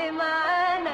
يلي معانا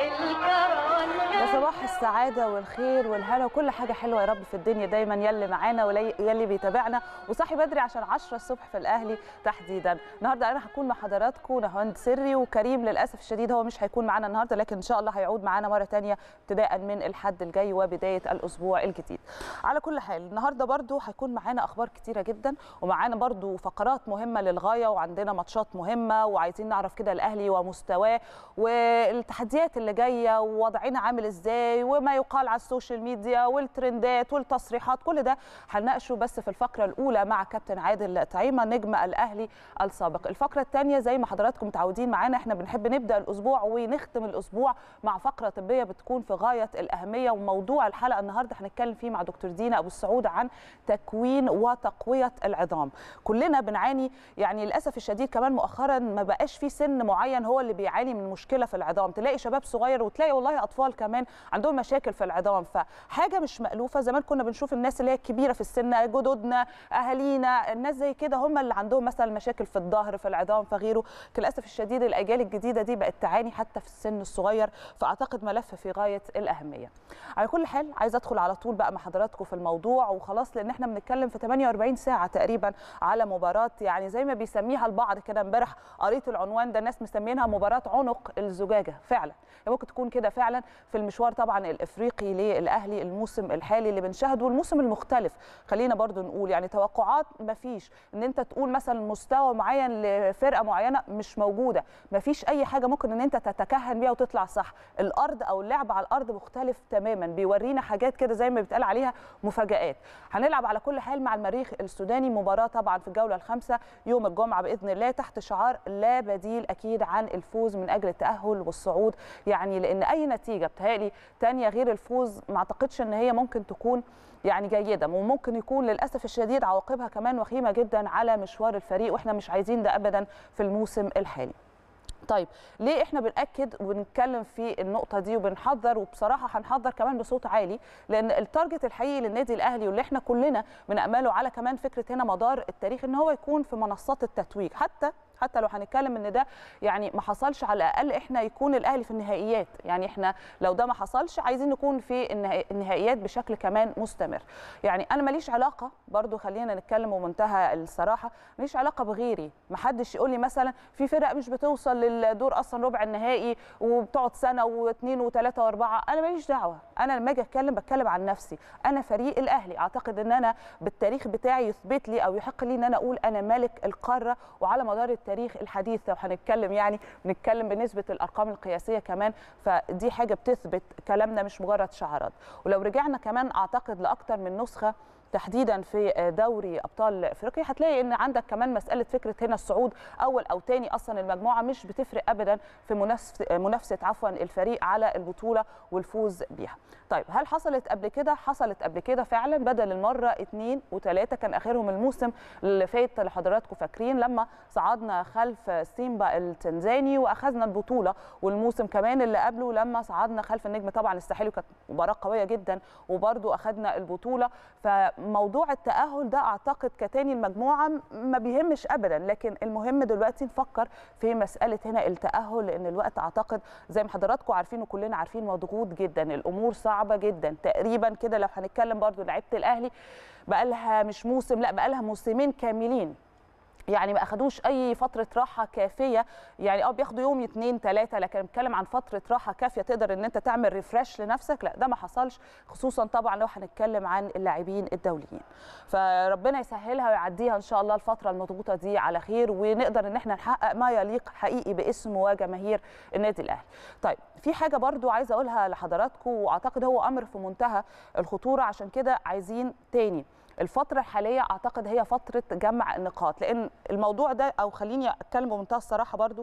الكرم يا صباح السعادة والخير والهنا وكل حاجة حلوة يا رب في الدنيا دايما يلي معانا ويلي بيتابعنا وصحي بدري عشان 10 الصبح في الأهلي تحديدا النهاردة أنا هكون مع حضراتكم نهاند سري وكريم للأسف الشديد هو مش هيكون معانا النهاردة لكن إن شاء الله هيعود معانا مرة تانية ابتداء من الحد الجاي وبداية الأسبوع الجديد على كل حال النهاردة برضو هيكون معانا أخبار كتيرة جدا ومعانا برضو فقرات مهمة للغاية وعندنا ماتشات مهمة وعايزين نعرف كده الأهلي ومستواه والتحديات اللي جاية ووضعنا عامل إزاي وما يقال على السوشيال ميديا والترندات والتصريحات كل ده هنناقشه بس في الفقرة الأولى مع كابتن عادل طعيمة نجم الأهلي السابق الفقرة الثانية زي ما حضراتكم متعودين معانا احنا بنحب نبدأ الأسبوع ونختم الأسبوع مع فقرة طبية بتكون في غاية الأهمية وموضوع الحلقة النهاردة هنتكلم فيه مع دكتور دينا أبو السعود عن تكوين وتقوية العظام كلنا بنعاني يعني للأسف الشديد كمان مؤخرا ما بقاش في سن معين هو اللي بيعاني من مشكلة في العظام تلاقي شباب صغير وتلاقي والله أطفال كمان عندهم مشاكل في العظام فحاجة مش مألوفة زمان كنا بنشوف الناس اللي هي الكبيرة في السن جدودنا أهالينا الناس زي كده هم اللي عندهم مثلا مشاكل في الظهر في العظام فغيره للأسف الشديد الأجيال الجديدة دي بقت تعاني حتى في السن الصغير فأعتقد ملف في غاية الأهمية على كل حال عايزة أدخل على طول بقى مع حضراتكم في الموضوع وخلاص لأن احنا بنتكلم في 48 ساعة تقريبا على مباراة يعني زي ما بيسميها البعض كده امبارح قريت العنوان ده الناس مسمينها مباراة عنق الزجاجة فعلا ممكن تكون كده فعلا في المشوار طبعا الافريقي للاهلي الموسم الحالي اللي بنشاهده والموسم المختلف خلينا برضو نقول يعني توقعات مفيش ان انت تقول مثلا مستوى معين لفرقه معينه مش موجوده مفيش اي حاجه ممكن ان انت تتكهن بيها وتطلع صح الارض او اللعب على الارض مختلف تماما بيورينا حاجات كده زي ما بيتقال عليها مفاجات هنلعب على كل حال مع المريخ السوداني مباراه طبعا في الجوله الخامسه يوم الجمعه باذن الله تحت شعار لا بديل اكيد عن الفوز من اجل التاهل والصعود يعني لان اي نتيجه بتهيألي تانية غير الفوز ما اعتقدش ان هي ممكن تكون يعني جيده وممكن يكون للاسف الشديد عواقبها كمان وخيمه جدا على مشوار الفريق واحنا مش عايزين ده ابدا في الموسم الحالي طيب ليه احنا بناكد وبنتكلم في النقطه دي وبنحذر وبصراحه هنحذر كمان بصوت عالي لان التارجت الحقيقي للنادي الاهلي واللي احنا كلنا بنامله على كمان فكره هنا مدار التاريخ ان هو يكون في منصات التتويج حتى حتى لو هنتكلم ان ده يعني ما حصلش على الاقل احنا يكون الاهلي في النهائيات يعني احنا لو ده ما حصلش عايزين نكون في النهائيات بشكل كمان مستمر يعني انا ماليش علاقه برضو خلينا نتكلم ومنتهى الصراحه ماليش علاقه بغيري ما حدش يقول لي مثلا في فرق مش بتوصل للدور اصلا ربع النهائي وبتقعد سنه واثنين وثلاثه واربعه انا ماليش دعوه انا لما اجي اتكلم بتكلم عن نفسي انا فريق الاهلي اعتقد ان انا بالتاريخ بتاعي يثبت لي او يحق لي ان انا اقول انا ملك القاره وعلى مدار التاريخ الحديث لو هنتكلم يعني بنتكلم بنسبه الارقام القياسيه كمان فدي حاجه بتثبت كلامنا مش مجرد شعارات ولو رجعنا كمان اعتقد لاكثر من نسخه تحديدا في دوري ابطال افريقيا هتلاقي ان عندك كمان مساله فكره هنا الصعود اول او ثاني اصلا المجموعه مش بتفرق ابدا في منافسه منافسه عفوا الفريق على البطوله والفوز بيها. طيب هل حصلت قبل كده؟ حصلت قبل كده فعلا بدل المره اثنين وثلاثه كان اخرهم الموسم اللي فات اللي حضراتكم فاكرين لما صعدنا خلف سيمبا التنزاني واخذنا البطوله والموسم كمان اللي قبله لما صعدنا خلف النجم طبعا الساحلي كانت مباراه قويه جدا وبرده اخذنا البطوله ف موضوع التأهل ده أعتقد كتاني المجموعة ما بيهمش أبدا لكن المهم دلوقتي نفكر في مسألة هنا التأهل لأن الوقت أعتقد زي ما حضراتكم عارفين وكلنا عارفين مضغوط جدا الأمور صعبة جدا تقريبا كده لو هنتكلم برضو لعيبة الأهلي بقالها مش موسم لا بقالها موسمين كاملين يعني ما اخدوش اي فتره راحه كافيه يعني اه بياخدوا يوم اثنين ثلاثه لكن بتكلم عن فتره راحه كافيه تقدر ان انت تعمل ريفرش لنفسك لا ده ما حصلش خصوصا طبعا لو هنتكلم عن اللاعبين الدوليين فربنا يسهلها ويعديها ان شاء الله الفتره المضغوطه دي على خير ونقدر ان احنا نحقق ما يليق حقيقي باسم وجماهير النادي الاهلي طيب في حاجه برضو عايزه اقولها لحضراتكم واعتقد هو امر في منتهى الخطوره عشان كده عايزين تاني الفترة الحالية أعتقد هي فترة جمع النقاط لأن الموضوع ده أو خليني أتكلم بمنتهى الصراحة برضو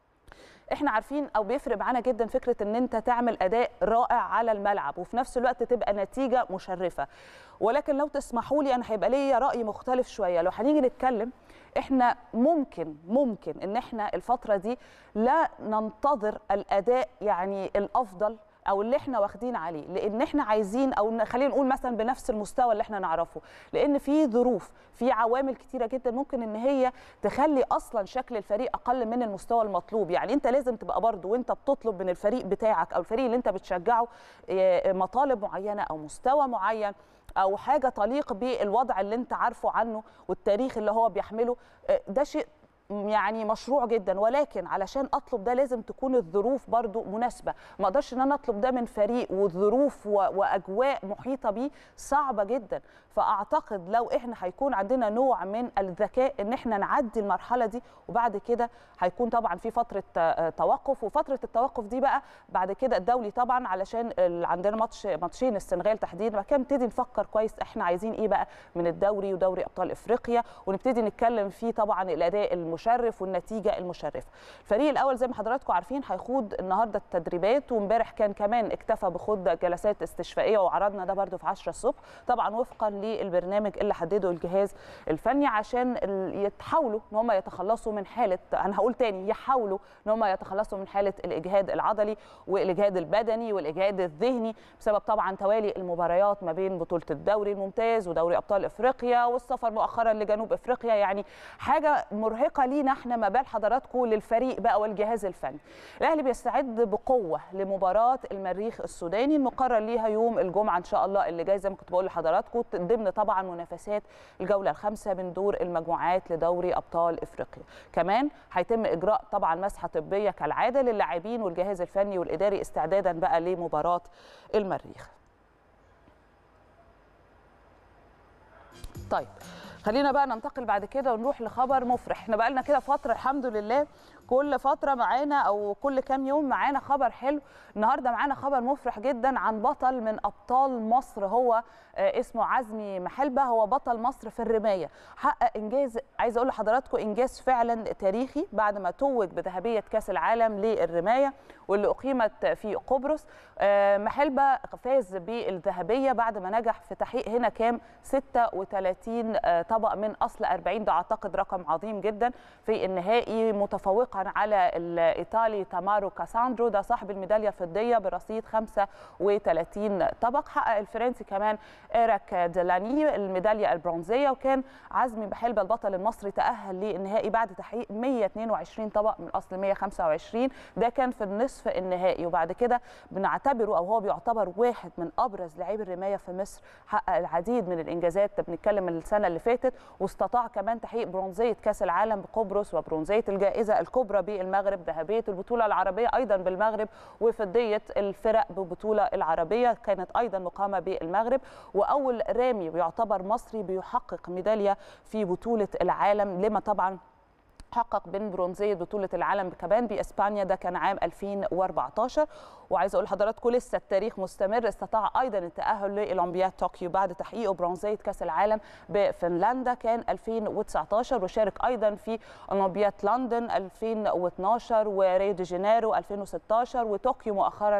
احنا عارفين او بيفرق معانا جدا فكره ان انت تعمل اداء رائع على الملعب وفي نفس الوقت تبقى نتيجه مشرفه ولكن لو تسمحوا لي انا هيبقى ليا راي مختلف شويه لو هنيجي نتكلم احنا ممكن ممكن ان احنا الفتره دي لا ننتظر الاداء يعني الافضل او اللي احنا واخدين عليه لان احنا عايزين او ن- خلينا نقول مثلا بنفس المستوى اللي احنا نعرفه لان في ظروف في عوامل كتيره جدا ممكن ان هي تخلي اصلا شكل الفريق اقل من المستوى المطلوب يعني انت لازم تبقى برضو وانت بتطلب من الفريق بتاعك او الفريق اللي انت بتشجعه آه، مطالب معينه او مستوى معين او حاجه تليق بالوضع اللي انت عارفه عنه والتاريخ اللي هو بيحمله آه، ده شيء يعني مشروع جدا ولكن علشان اطلب ده لازم تكون الظروف برضو مناسبه ما اقدرش ان انا اطلب ده من فريق والظروف و- واجواء محيطه بيه صعبه جدا فاعتقد لو احنا هيكون عندنا نوع من الذكاء ان احنا نعدي المرحله دي وبعد كده هيكون طبعا في فتره آه، توقف وفتره التوقف دي بقى بعد كده الدولي طبعا علشان ال- عندنا ماتش ماتشين السنغال تحديدا بعد كده نبتدي نفكر كويس احنا عايزين ايه بقى من الدوري ودوري ابطال افريقيا ونبتدي نتكلم فيه طبعا الاداء المشرف والنتيجه المشرفه الفريق الاول زي ما حضراتكم عارفين هيخوض النهارده التدريبات وامبارح كان كمان اكتفى بخوض جلسات استشفائيه وعرضنا ده برده في 10 الصبح طبعا وفقا للبرنامج اللي حدده الجهاز الفني عشان ال- يتحاولوا ان هم يتخلصوا من حاله انا هقول تاني يحاولوا ان هم يتخلصوا من حاله الاجهاد العضلي والاجهاد البدني والاجهاد الذهني بسبب طبعا توالي المباريات ما بين بطوله الدوري الممتاز ودوري ابطال افريقيا والسفر مؤخرا لجنوب افريقيا يعني حاجه مرهقه لينا احنا ما بال حضراتكم للفريق بقى والجهاز الفني الاهلي بيستعد بقوه لمباراه المريخ السوداني المقرر ليها يوم الجمعه ان شاء الله اللي جاي زي ما كنت بقول لحضراتكم ضمن طبعا منافسات الجوله الخامسه من دور المجموعات لدوري ابطال افريقيا كمان هيتم اجراء طبعا مسحه طبيه كالعاده للاعبين والجهاز الفني والاداري استعدادا بقى لمباراه المريخ طيب خلينا بقى ننتقل بعد كده ونروح لخبر مفرح احنا بقى لنا كده فتره الحمد لله كل فتره معانا او كل كام يوم معانا خبر حلو النهارده معانا خبر مفرح جدا عن بطل من ابطال مصر هو آه، اسمه عزمي محلبه هو بطل مصر في الرمايه حقق انجاز عايز اقول لحضراتكم انجاز فعلا تاريخي بعد ما توج بذهبيه كاس العالم للرمايه واللي اقيمت في قبرص آه، محلبه فاز بالذهبيه بعد ما نجح في تحقيق هنا كام 36 آه، طبق من اصل 40 ده اعتقد رقم عظيم جدا في النهائي متفوقا على الايطالي تامارو كاساندرو ده صاحب الميداليه الفضيه برصيد 35 طبق حقق الفرنسي كمان ايراك ديلاني الميداليه البرونزيه وكان عزمي بحلبه البطل المصري تاهل للنهائي بعد تحقيق 122 طبق من اصل 125 ده كان في النصف النهائي وبعد كده بنعتبره او هو بيعتبر واحد من ابرز لاعبي الرمايه في مصر حقق العديد من الانجازات بنتكلم من السنه اللي فاتت واستطاع كمان تحقيق برونزيه كاس العالم بقبرص وبرونزيه الجائزه الكبرى بالمغرب ذهبيه البطوله العربيه ايضا بالمغرب وفضيه الفرق ببطوله العربيه كانت ايضا مقامه بالمغرب واول رامي يعتبر مصري بيحقق ميداليه في بطوله العالم لما طبعا حقق بين برونزيه بطوله العالم كمان باسبانيا ده كان عام 2014 وعايزه اقول لحضراتكم لسه التاريخ مستمر استطاع ايضا التاهل لاولمبياد طوكيو بعد تحقيقه برونزيه كاس العالم بفنلندا كان 2019 وشارك ايضا في اولمبياد لندن 2012 وريو دي جانيرو 2016 وطوكيو مؤخرا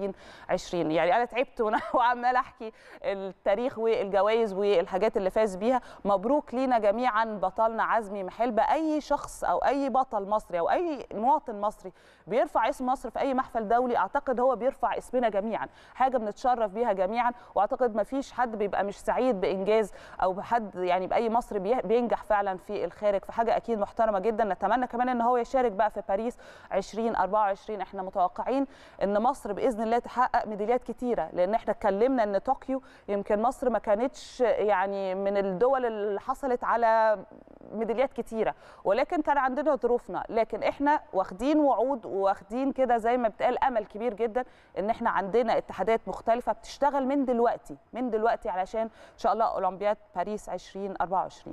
2020 يعني انا تعبت وأنا- وعماله احكي التاريخ والجوائز والحاجات اللي فاز بيها مبروك لينا جميعا بطلنا عزمي محلبه اي شخص او اي بطل مصري او اي مواطن مصري بيرفع اسم مصر في اي محفل دولي اعتقد هو بيرفع اسمنا جميعا حاجه بنتشرف بيها جميعا واعتقد ما فيش حد بيبقى مش سعيد بانجاز او بحد يعني باي مصري بي- بينجح فعلا في الخارج فحاجه اكيد محترمه جدا نتمنى كمان ان هو يشارك بقى في باريس 2024 احنا متوقعين ان مصر باذن الله تحقق ميداليات كتيره لان احنا اتكلمنا ان طوكيو يمكن مصر ما كانتش يعني من الدول اللي حصلت على ميداليات كتيره ولكن كان عندنا ظروفنا لكن احنا واخدين وعود واخدين كده زي ما بتقال امل كبير جدا ان احنا عندنا اتحادات مختلفه بتشتغل من دلوقتي من دلوقتي علشان ان شاء الله اولمبياد باريس 2024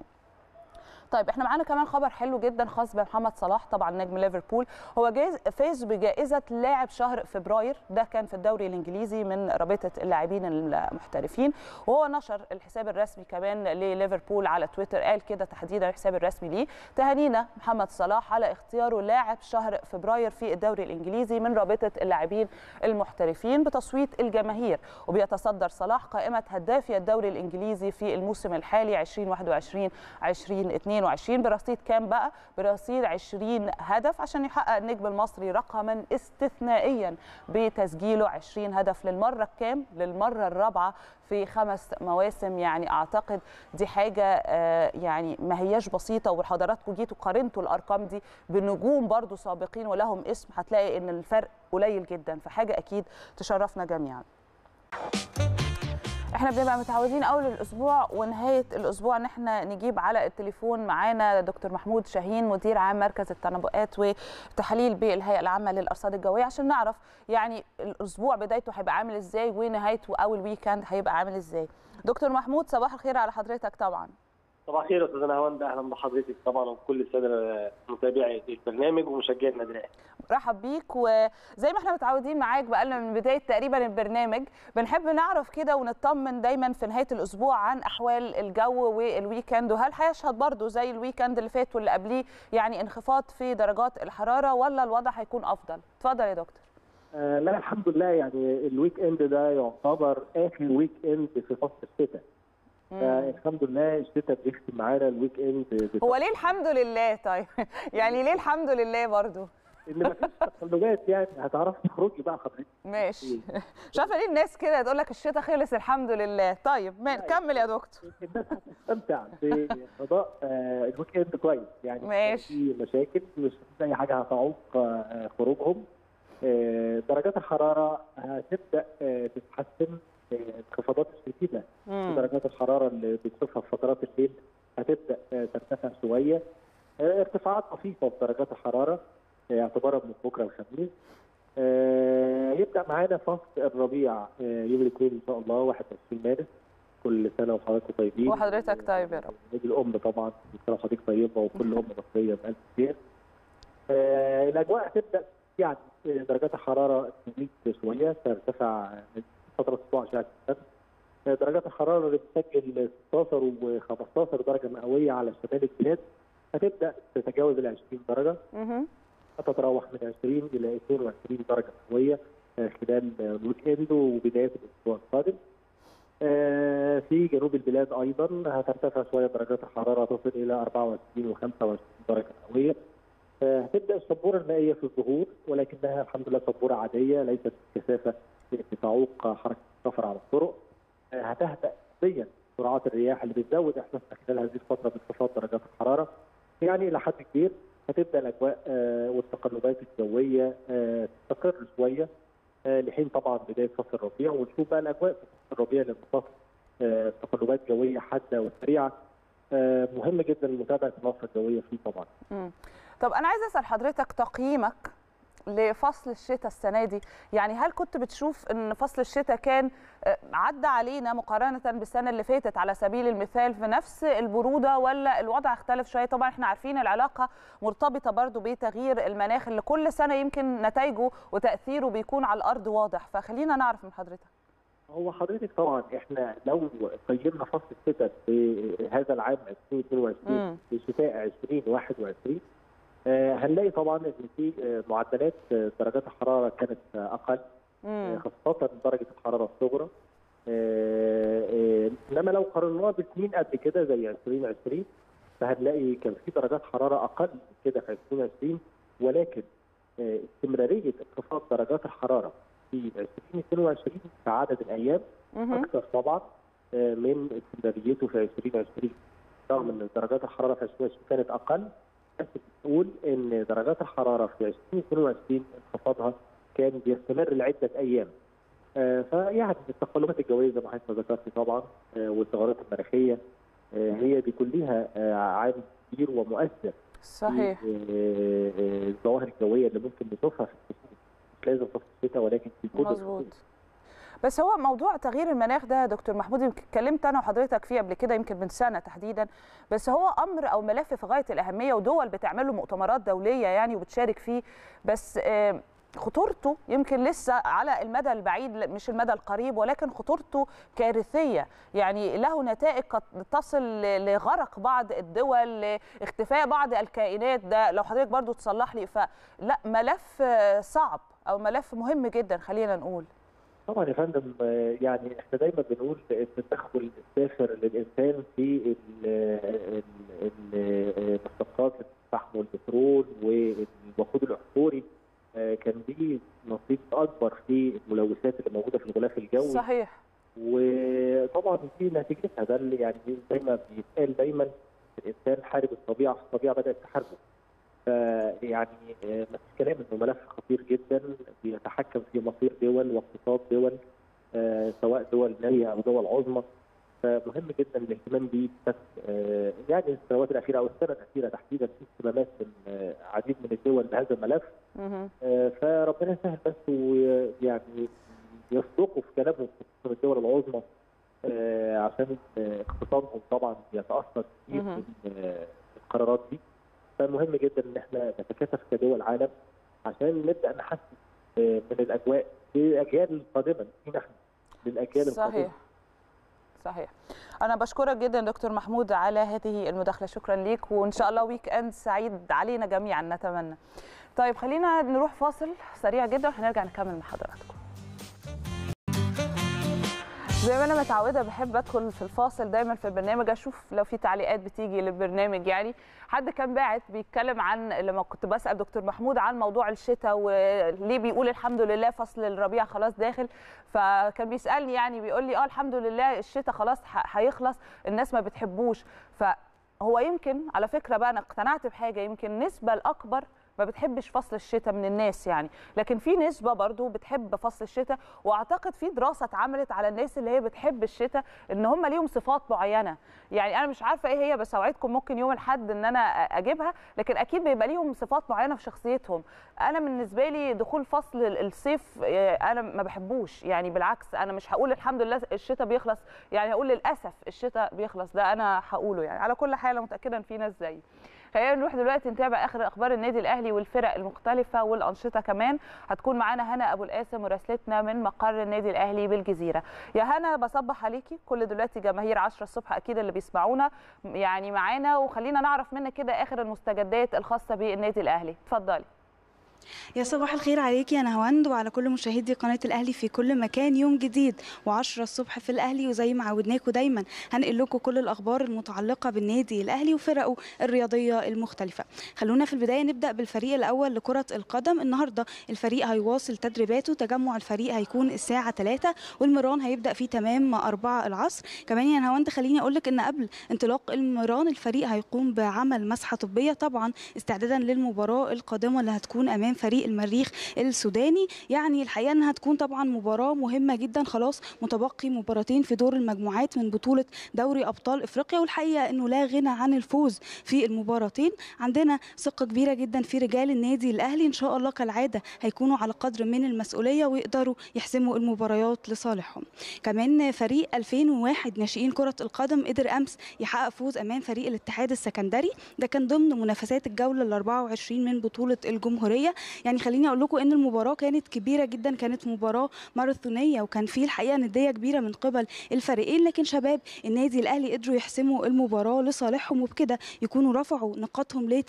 طيب احنا معانا كمان خبر حلو جدا خاص بمحمد صلاح طبعا نجم ليفربول هو جايز فاز بجائزه لاعب شهر فبراير ده كان في الدوري الانجليزي من رابطه اللاعبين المحترفين وهو نشر الحساب الرسمي كمان لليفربول على تويتر قال كده تحديدا الحساب الرسمي ليه تهانينا محمد صلاح على اختياره لاعب شهر فبراير في الدوري الانجليزي من رابطه اللاعبين المحترفين بتصويت الجماهير وبيتصدر صلاح قائمه هدافي الدوري الانجليزي في الموسم الحالي 2021 2022 2022 برصيد كام بقى برصيد 20 هدف عشان يحقق النجم المصري رقما استثنائيا بتسجيله 20 هدف للمره الكام للمره الرابعه في خمس مواسم يعني اعتقد دي حاجه آه، يعني ما هياش بسيطه وحضراتكم جيتوا قارنتوا الارقام دي بنجوم برضو سابقين ولهم اسم هتلاقي ان الفرق قليل جدا فحاجه اكيد تشرفنا جميعا احنا بنبقى متعودين اول الاسبوع ونهايه الاسبوع ان احنا نجيب على التليفون معانا دكتور محمود شاهين مدير عام مركز التنبؤات والتحاليل بالهيئه العامه للارصاد الجويه عشان نعرف يعني الاسبوع بدايته هيبقى عامل ازاي ونهايته او الويكند هيبقى عامل ازاي دكتور محمود صباح الخير على حضرتك طبعا صباح الخير يا استاذ نهاوند اهلا بحضرتك طبعا وكل الساده متابعي البرنامج ومشجعي النادي الاهلي رحب بيك وزي ما احنا متعودين معاك بقالنا من بدايه تقريبا البرنامج بنحب نعرف كده ونطمن دايما في نهايه الاسبوع عن احوال الجو والويكند وهل هيشهد برضو زي الويكند اللي فات واللي قبليه يعني انخفاض في درجات الحراره ولا الوضع هيكون افضل اتفضل يا دكتور آه لا الحمد لله يعني الويك اند ده يعتبر اخر ويك اند في فصل الشتاء فالحمد لله الشتاء بيختم معانا الويك اند بتاع- هو ليه الحمد لله طيب يعني ليه الحمد لله برضو ان مفيش تقلبات يعني هتعرفي تخرجي بقى حضرتك ماشي مش عارفه ليه الناس كده تقول لك الشتاء خلص الحمد لله طيب ما كمل يا دكتور الناس هتستمتع بقضاء آه، الويك اند كويس يعني ماشي. في مشاكل مش في اي حاجه هتعوق آه، خروجهم آه، درجات الحراره هتبدا آه، تتحسن آه، انخفاضات الشديده في مم. درجات الحراره اللي بنشوفها في فترات الليل هتبدا آه، ترتفع شويه آه، ارتفاعات طفيفه في درجات الحراره آه، اعتبارا من بكره الخميس آه، يبدا معانا فصل الربيع آه، يوم الاثنين ان شاء الله 21 مارس كل سنه وحضراتكم طيبين وحضرتك طيب يا رب. عيد الام طبعا كل سنه وحضرتك طيبه وكل ام مصريه بالف خير آه، الاجواء هتبدا يعني درجات الحراره تزيد شويه ترتفع من فتره اسبوع اشعه الشمس آه، درجات الحراره اللي بتسجل 16 و15 درجه مئويه على شمال البلاد هتبدا تتجاوز ال 20 درجه مهم. هتتراوح من 20 الى 22 درجه مئويه آه، خلال آه، الويك اند وبدايه الاسبوع القادم. آه، في جنوب البلاد ايضا هترتفع شويه درجات الحراره تصل الى 24 و25 درجه مئويه. آه، هتبدا السبوره المائيه في الظهور ولكنها الحمد لله سبوره عاديه ليست كثافه تعوق حركه السفر على الطرق. آه، هتهدأ نسبيا سرعات الرياح اللي بتزود احساسنا خلال هذه الفتره بانخفاض درجات الحراره. يعني الى حد كبير هتبدا الاجواء آه، والتقلبات الجويه آه، تستقر شويه آه، لحين طبعا بدايه فصل الربيع ونشوف بقى الاجواء في فصل الربيع لان فصل آه، تقلبات جويه حاده وسريعه آه، مهم جدا متابعه النشره الجويه فيه طبعا. مم. طب انا عايزه اسال حضرتك تقييمك لفصل الشتاء السنه دي يعني هل كنت بتشوف ان فصل الشتاء كان آه، عدى علينا مقارنه بالسنه اللي فاتت على سبيل المثال في نفس البروده ولا الوضع اختلف شويه طبعا احنا عارفين العلاقه مرتبطه برضو بتغيير المناخ اللي كل سنه يمكن نتائجه وتاثيره بيكون على الارض واضح فخلينا نعرف من حضرتك هو حضرتك طبعا احنا لو قيمنا فصل الشتاء في هذا العام 2022 مم. في شتاء 2021 آه، هنلاقي طبعا ان في آه، معدلات آه، درجات الحراره كانت آه، اقل مم. خاصة درجة الحرارة الصغرى آه، آه، انما لو قارناها بسنين قبل كده زي 2020 فهنلاقي كان في درجات حرارة أقل من كده في 2020 ولكن آه، استمرارية انخفاض درجات الحرارة في 2022 في عدد الأيام مهم. أكثر طبعا آه، من استمراريته في 2020 رغم ان درجات الحراره في 2020 كانت اقل بس بتقول ان درجات الحراره في 2022 انخفاضها كان بيستمر لعده ايام. آه، فيعني التقلبات الجويه زي ما حضرتك ذكرت طبعا آه، والتغيرات المناخيه آه، هي بيكون ليها آه، عامل كبير ومؤثر صحيح في آه، آه، الظواهر الجويه اللي ممكن نشوفها في الفصول مش لازم فصل الشتاء ولكن في كل الفصول. مظبوط بس هو موضوع تغيير المناخ ده يا دكتور محمود يمكن اتكلمت انا وحضرتك فيه قبل كده يمكن من سنه تحديدا بس هو امر او ملف في غايه الاهميه ودول بتعمل له مؤتمرات دوليه يعني وبتشارك فيه بس آه، خطورته يمكن لسه على المدى البعيد لا، مش المدى القريب ولكن خطورته كارثيه يعني له نتائج قد تصل ل- لغرق بعض الدول لاختفاء بعض الكائنات ده لو حضرتك برضو تصلح لي فلا ملف آه، صعب او ملف مهم جدا خلينا نقول طبعا يا فندم آه، يعني احنا دايما بنقول التدخل الساخر للانسان في ال- ال- ال- المشتقات الفحم والبترول والوقود الاحفوري آه، كان ليه نصيب اكبر في الملوثات اللي موجوده في الغلاف الجوي صحيح وطبعا دي نتيجتها ده اللي يعني زي ما بيتقال دايما الانسان حارب الطبيعه الطبيعه بدات تحاربه فيعني آه، مفيش كلام انه ملف خطير جدا بيتحكم في مصير دول واقتصاد دول آه، سواء دول ناميه او دول عظمى فمهم جدا الاهتمام بيه بس آه، يعني السنوات الاخيره او السنه الاخيره تحديدا في اهتمامات من آه، عديد من الدول بهذا الملف مهم. آه، فربنا يسهل بس ويعني يصدقوا في كلامهم خصوصا الدول العظمى آه، عشان آه، اقتصادهم طبعا بيتاثر كتير مهم. من آه، القرارات دي فمهم جدا ان احنا نتكاتف كدول عالم عشان نبدا نحسن آه، من الاجواء للاجيال القادمه مش نحن للاجيال القادمه صحيح صحيح انا بشكرك جدا دكتور محمود على هذه المداخله شكرا ليك وان شاء الله ويك اند سعيد علينا جميعا نتمنى طيب خلينا نروح فاصل سريع جدا وهنرجع نكمل مع حضراتكم زي ما انا متعوده بحب ادخل في الفاصل دايما في البرنامج اشوف لو في تعليقات بتيجي للبرنامج يعني حد كان باعت بيتكلم عن لما كنت بسال دكتور محمود عن موضوع الشتاء وليه بيقول الحمد لله فصل الربيع خلاص داخل فكان بيسالني يعني بيقول لي اه الحمد لله الشتاء خلاص ح- هيخلص الناس ما بتحبوش فهو يمكن على فكره بقى انا اقتنعت بحاجه يمكن النسبه الاكبر ما بتحبش فصل الشتاء من الناس يعني لكن في نسبه برضو بتحب فصل الشتاء واعتقد في دراسه اتعملت على الناس اللي هي بتحب الشتاء ان هم ليهم صفات معينه يعني انا مش عارفه ايه هي بس اوعدكم ممكن يوم الاحد ان انا اجيبها لكن اكيد بيبقى ليهم صفات معينه في شخصيتهم انا بالنسبه لي دخول فصل الصيف آه، انا ما بحبوش يعني بالعكس انا مش هقول الحمد لله الشتاء بيخلص يعني هقول للاسف الشتاء بيخلص ده انا هقوله يعني على كل حال أنا متاكده ان في ناس زيي خلينا نروح دلوقتي نتابع اخر اخبار النادي الاهلي والفرق المختلفه والانشطه كمان هتكون معانا هنا ابو القاسم مراسلتنا من مقر النادي الاهلي بالجزيره يا هنا بصبح عليكي كل دلوقتي جماهير 10 الصبح اكيد اللي بيسمعونا يعني معانا وخلينا نعرف منك كده اخر المستجدات الخاصه بالنادي الاهلي اتفضلي يا صباح الخير عليكي انا هوند وعلى كل مشاهدي قناه الاهلي في كل مكان يوم جديد و10 الصبح في الاهلي وزي ما عودناكم دايما هنقل لكم كل الاخبار المتعلقه بالنادي الاهلي وفرقه الرياضيه المختلفه خلونا في البدايه نبدا بالفريق الاول لكره القدم النهارده الفريق هيواصل تدريباته تجمع الفريق هيكون الساعه 3 والمران هيبدا في تمام 4 العصر كمان يا هوند خليني اقول لك ان قبل انطلاق المران الفريق هيقوم بعمل مسحه طبيه طبعا استعدادا للمباراه القادمه اللي هتكون امام فريق المريخ السوداني يعني الحقيقه انها هتكون طبعا مباراه مهمه جدا خلاص متبقي مباراتين في دور المجموعات من بطوله دوري ابطال افريقيا والحقيقه انه لا غنى عن الفوز في المباراتين عندنا ثقه كبيره جدا في رجال النادي الاهلي ان شاء الله كالعاده هيكونوا على قدر من المسؤوليه ويقدروا يحسموا المباريات لصالحهم كمان فريق 2001 ناشئين كره القدم قدر امس يحقق فوز امام فريق الاتحاد السكندري ده كان ضمن منافسات الجوله ال 24 من بطوله الجمهوريه يعني خليني اقول لكم ان المباراه كانت كبيره جدا كانت مباراه ماراثونيه وكان في الحقيقه نديه كبيره من قبل الفريقين لكن شباب النادي الاهلي قدروا يحسموا المباراه لصالحهم وبكده يكونوا رفعوا نقاطهم ل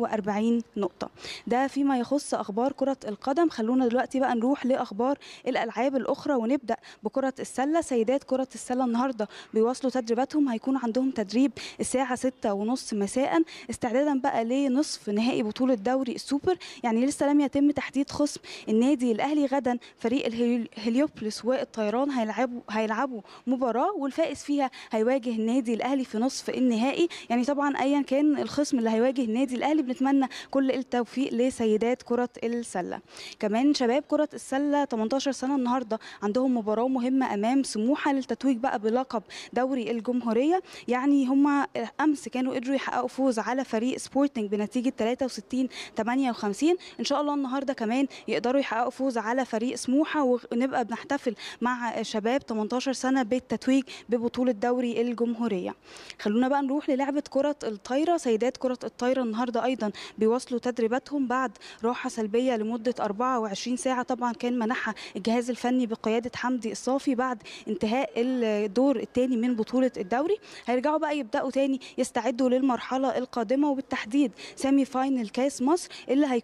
48 نقطه ده فيما يخص اخبار كره القدم خلونا دلوقتي بقى نروح لاخبار الالعاب الاخرى ونبدا بكره السله سيدات كره السله النهارده بيواصلوا تدريباتهم هيكون عندهم تدريب الساعه 6 ونص مساء استعدادا بقى لنصف نهائي بطوله دوري السوبر يعني لسه لم يتم تحديد خصم النادي الاهلي غدا فريق الهليوبلس والطيران هيلعبوا هيلعبوا مباراه والفائز فيها هيواجه النادي الاهلي في نصف النهائي يعني طبعا ايا كان الخصم اللي هيواجه النادي الاهلي بنتمنى كل التوفيق لسيدات كره السله كمان شباب كره السله 18 سنه النهارده عندهم مباراه مهمه امام سموحه للتتويج بقى بلقب دوري الجمهوريه يعني هم امس كانوا قدروا يحققوا فوز على فريق سبورتنج بنتيجه 63 58 ان شاء الله النهارده كمان يقدروا يحققوا فوز على فريق سموحه ونبقى بنحتفل مع شباب 18 سنه بالتتويج ببطوله دوري الجمهوريه خلونا بقى نروح للعبه كره الطايره سيدات كره الطايره النهارده ايضا بيواصلوا تدريباتهم بعد راحه سلبيه لمده 24 ساعه طبعا كان منحها الجهاز الفني بقياده حمدي الصافي بعد انتهاء الدور الثاني من بطوله الدوري هيرجعوا بقى يبداوا تاني يستعدوا للمرحله القادمه وبالتحديد سيمي فاينل كاس مصر اللي هيكون يوم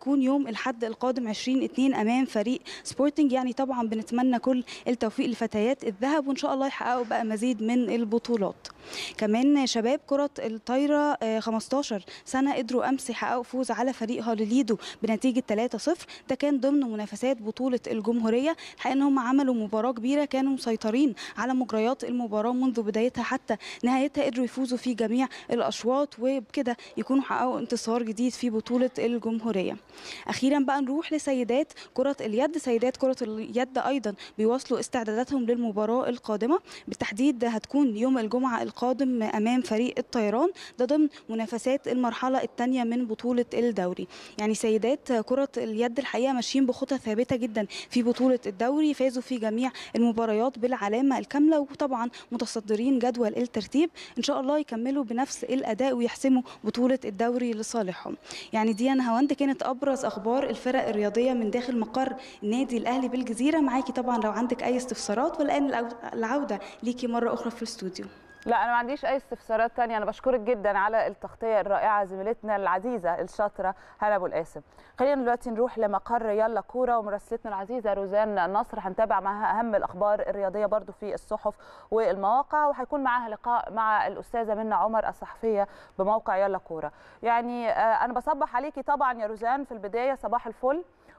يوم الاحد القادم 20 2 امام فريق سبورتنج يعني طبعا بنتمنى كل التوفيق لفتيات الذهب وان شاء الله يحققوا بقى مزيد من البطولات كمان شباب كرة الطايرة آه، 15 سنة قدروا أمس يحققوا فوز على فريق هاليليدو بنتيجة 3-0 ده كان ضمن منافسات بطولة الجمهورية الحقيقة إن هم عملوا مباراة كبيرة كانوا مسيطرين على مجريات المباراة منذ بدايتها حتى نهايتها قدروا يفوزوا في جميع الأشواط وبكده يكونوا حققوا انتصار جديد في بطولة الجمهورية أخيرا بقى نروح لسيدات كرة اليد سيدات كرة اليد أيضا بيواصلوا استعداداتهم للمباراة القادمة بالتحديد هتكون يوم الجمعة القادم أمام فريق الطيران ده ضمن منافسات المرحلة الثانية من بطولة الدوري يعني سيدات كرة اليد الحقيقة ماشيين بخطى ثابتة جدا في بطولة الدوري فازوا في جميع المباريات بالعلامة الكاملة وطبعا متصدرين جدول الترتيب إن شاء الله يكملوا بنفس الأداء ويحسموا بطولة الدوري لصالحهم يعني دي أنا هوند كانت أبرز أخبار الفرق الرياضية من داخل مقر النادي الأهلي بالجزيرة معاكي طبعا لو عندك أي استفسارات والآن العو- العودة ليكي مرة أخرى في الاستوديو لا انا ما عنديش اي استفسارات تانية انا بشكرك جدا على التغطيه الرائعه زميلتنا العزيزه الشاطره هلا ابو القاسم خلينا دلوقتي نروح لمقر يلا كوره ومراسلتنا العزيزه روزان نصر هنتابع معاها اهم الاخبار الرياضيه برضو في الصحف والمواقع وهيكون معاها لقاء مع الاستاذه منى عمر الصحفيه بموقع يلا كوره يعني آه، انا بصبح عليكي طبعا يا روزان في البدايه صباح الفل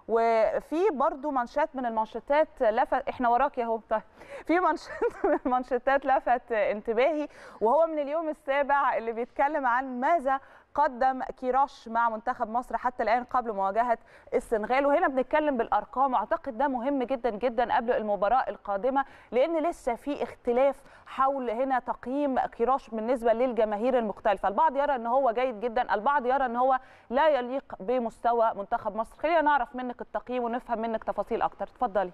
وفي برضو منشات من المنشطات لفت احنا وراك اهو طيب في منشط من المنشطات لفت انتباهي وهو من اليوم السابع اللي بيتكلم عن ماذا قدم كيراش مع منتخب مصر حتى الان قبل مواجهه السنغال وهنا بنتكلم بالارقام واعتقد ده مهم جدا جدا قبل المباراه القادمه لان لسه في اختلاف حول هنا تقييم كيراش بالنسبه للجماهير المختلفه البعض يرى ان هو جيد جدا البعض يرى ان هو لا يليق بمستوى منتخب مصر خلينا نعرف منك التقييم ونفهم منك تفاصيل اكتر اتفضلي